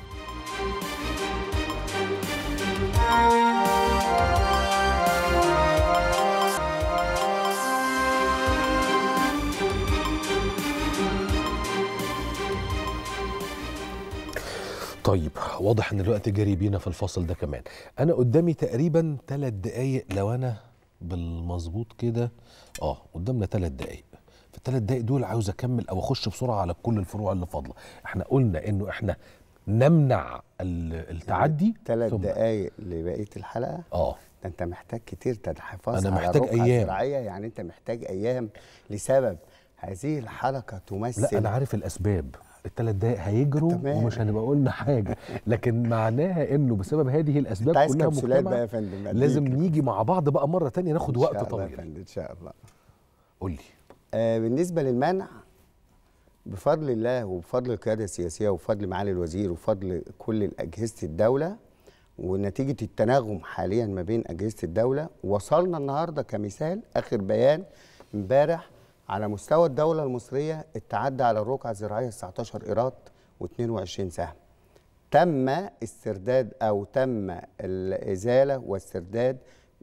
Speaker 1: طيب واضح ان الوقت جري بينا في الفاصل ده كمان انا قدامي تقريبا ثلاث دقايق لو انا بالمظبوط كده اه قدامنا ثلاث دقايق في الثلاث دقايق دول عاوز اكمل او اخش بسرعه على كل الفروع اللي فاضله احنا قلنا انه احنا نمنع ال- التعدي
Speaker 18: ثلاث
Speaker 1: ثم-
Speaker 18: دقايق لبقيه الحلقه
Speaker 1: اه
Speaker 18: ده انت محتاج كتير ده الحفاظ
Speaker 1: أنا
Speaker 18: على
Speaker 1: محتاج
Speaker 18: الرقعة
Speaker 1: أيام.
Speaker 18: الزراعية يعني انت محتاج ايام لسبب هذه الحلقه تمثل
Speaker 1: لا انا عارف الاسباب الثلاث دقايق هيجروا
Speaker 18: تمام.
Speaker 1: ومش هنبقى قلنا حاجه لكن معناها انه بسبب هذه الاسباب
Speaker 18: انت عايز
Speaker 1: كلها
Speaker 18: كبسولات
Speaker 1: مجتمعة
Speaker 18: بقى يا فندم أديك.
Speaker 1: لازم نيجي مع بعض بقى مره تانية ناخد
Speaker 18: إن
Speaker 1: وقت
Speaker 18: شاء الله يا
Speaker 1: طويل
Speaker 18: فندم ان شاء الله
Speaker 1: قول لي
Speaker 18: آه بالنسبه للمنع بفضل الله وبفضل القياده السياسيه وبفضل معالي الوزير وبفضل كل اجهزه الدوله ونتيجه التناغم حاليا ما بين اجهزه الدوله وصلنا النهارده كمثال اخر بيان امبارح على مستوى الدوله المصريه التعدي على الرقعه الزراعيه 19 ايراد و22 سهم تم استرداد او تم الازاله واسترداد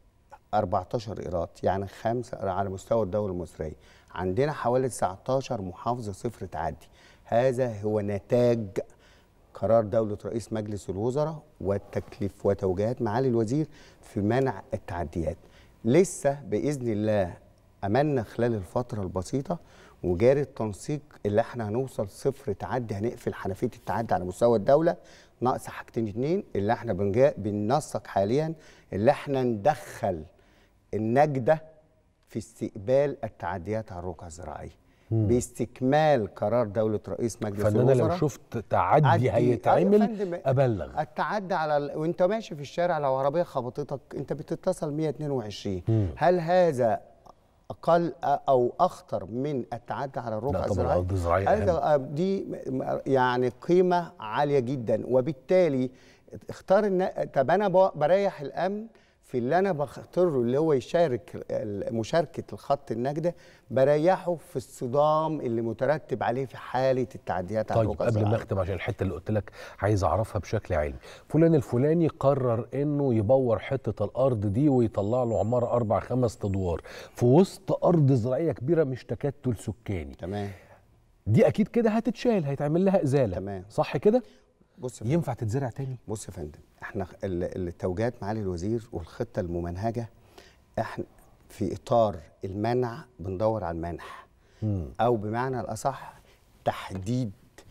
Speaker 18: 14 ايراد يعني خمسه على مستوى الدوله المصريه عندنا حوالي 19 محافظه صفر تعدي هذا هو نتاج قرار دولة رئيس مجلس الوزراء والتكليف وتوجيهات معالي الوزير في منع التعديات لسه بإذن الله أملنا خلال الفترة البسيطة وجاري التنسيق اللي احنا هنوصل صفر تعدي هنقفل حنفية التعدي على مستوى الدولة ناقص حاجتين اتنين اللي احنا بنجا بننسق حاليا اللي احنا ندخل النجدة في استقبال التعديات على الرقعة الزراعية
Speaker 1: مم.
Speaker 18: باستكمال قرار دولة رئيس مجلس
Speaker 1: فان انا
Speaker 18: الوزراء
Speaker 1: لو شفت تعدي
Speaker 18: عدي-
Speaker 1: هيتعمل
Speaker 18: أيوة يا فندم.
Speaker 1: ابلغ
Speaker 18: التعدي على ال... وانت ماشي في الشارع لو عربيه خبطتك انت بتتصل 122
Speaker 1: مم.
Speaker 18: هل هذا اقل او اخطر من التعدي على الرقعه
Speaker 1: طبعاً
Speaker 18: الزراعيه
Speaker 1: الأرض الزراعية
Speaker 18: هذا
Speaker 1: أهم.
Speaker 18: آه، دي م- يعني قيمه عاليه جدا وبالتالي اختار النا... طب انا ب- بريح الامن في اللي انا بختاره اللي هو يشارك ال- مشاركه الخط النجده بريحه في الصدام اللي مترتب عليه في حاله التعديات على
Speaker 1: طيب
Speaker 18: الرقعه
Speaker 1: قبل ما
Speaker 18: الزراعيه
Speaker 1: اختم عشان الحته اللي قلت لك عايز اعرفها بشكل علمي فلان الفلاني قرر انه يبور حته الارض دي ويطلع له عماره اربع خمس ادوار في وسط ارض زراعيه كبيره مش تكتل سكاني
Speaker 18: تمام
Speaker 1: دي اكيد كده هتتشال هيتعمل لها ازاله
Speaker 18: تمام.
Speaker 1: صح كده
Speaker 18: بص يا
Speaker 1: ينفع تتزرع تاني
Speaker 18: بص يا فندم احنا ال- التوجيهات معالي الوزير والخطه الممنهجه احنا في اطار المنع بندور على المنح
Speaker 1: مم.
Speaker 18: او بمعنى الاصح تحديد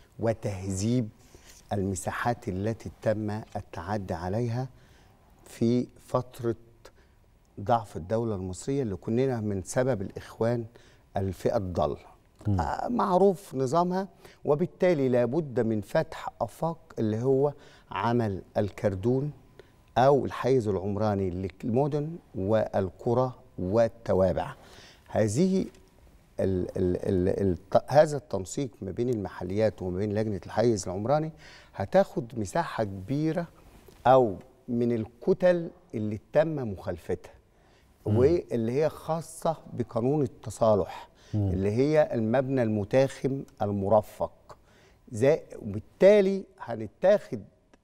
Speaker 18: وتهذيب المساحات التي تم التعدي عليها في فتره ضعف الدوله المصريه اللي كنا من سبب الاخوان الفئه الضاله آه، معروف نظامها وبالتالي لابد من فتح افاق اللي هو عمل الكردون او الحيز العمراني للمدن والقرى والتوابع هذه ال ال ال ال هذا التنسيق ما بين المحليات وما بين لجنه الحيز العمراني هتاخد مساحه كبيره او من الكتل اللي تم مخالفتها واللي هي خاصه بقانون التصالح
Speaker 1: مم.
Speaker 18: اللي هي المبنى المتاخم المرفق زي وبالتالي هنتاخد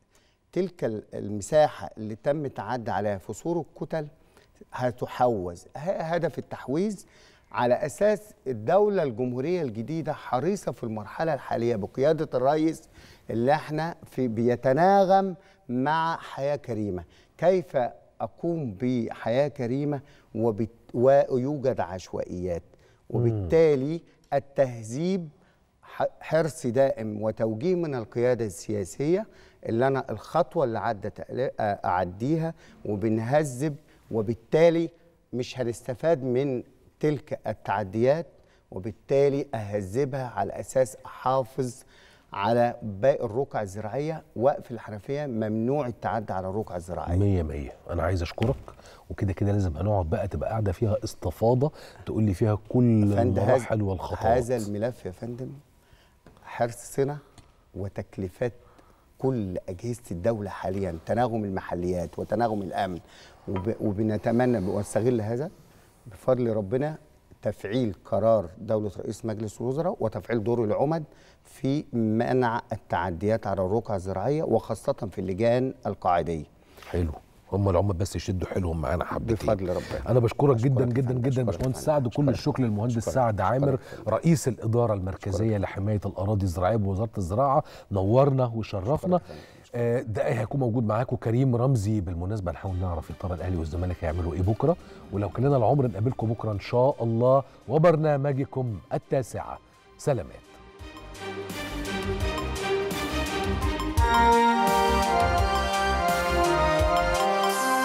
Speaker 18: تلك ال- المساحه اللي تم تعدي عليها في سور الكتل هتحوز ه- هدف التحويز على اساس الدوله الجمهوريه الجديده حريصه في المرحله الحاليه بقياده الرئيس اللي احنا في بيتناغم مع حياه كريمه كيف اقوم بحياه كريمه وبت ويوجد عشوائيات وبالتالي التهذيب ح- حرص دائم وتوجيه من القياده السياسيه اللي انا الخطوه اللي عدت اعديها وبنهذب وبالتالي مش هنستفاد من تلك التعديات وبالتالي اهذبها على اساس احافظ على باقي الرقع الزراعيه وقف الحنفيه ممنوع التعدي على الرقع الزراعيه
Speaker 1: مية مية أنا عايز أشكرك وكده كده لازم هنقعد بقى تبقى قاعدة فيها استفاضة تقول لي فيها كل
Speaker 18: فند هذا-
Speaker 1: المراحل والخطوات
Speaker 18: هذا الملف يا فندم حرصنا وتكلفات كل أجهزة الدولة حاليا تناغم المحليات وتناغم الأمن وب... وبنتمنى واستغل هذا بفضل ربنا تفعيل قرار دولة رئيس مجلس الوزراء وتفعيل دور العمد في منع التعديات على الرقعة الزراعية وخاصة في اللجان القاعدية
Speaker 1: حلو هم العمال بس يشدوا حيلهم معانا حبتين
Speaker 18: بفضل ربنا
Speaker 1: انا بشكرك جدا جدا جدا باشمهندس سعد وكل الشكر للمهندس
Speaker 18: أشكرك.
Speaker 1: سعد عامر رئيس الاداره المركزيه لحمايه الاراضي الزراعيه بوزاره الزراعه نورنا وشرفنا آه، ده هيكون موجود معاكم كريم رمزي بالمناسبه نحاول نعرف يا ترى الاهلي والزمالك هيعملوا ايه بكره ولو كان لنا العمر نقابلكم بكره ان شاء الله وبرنامجكم التاسعه سلامات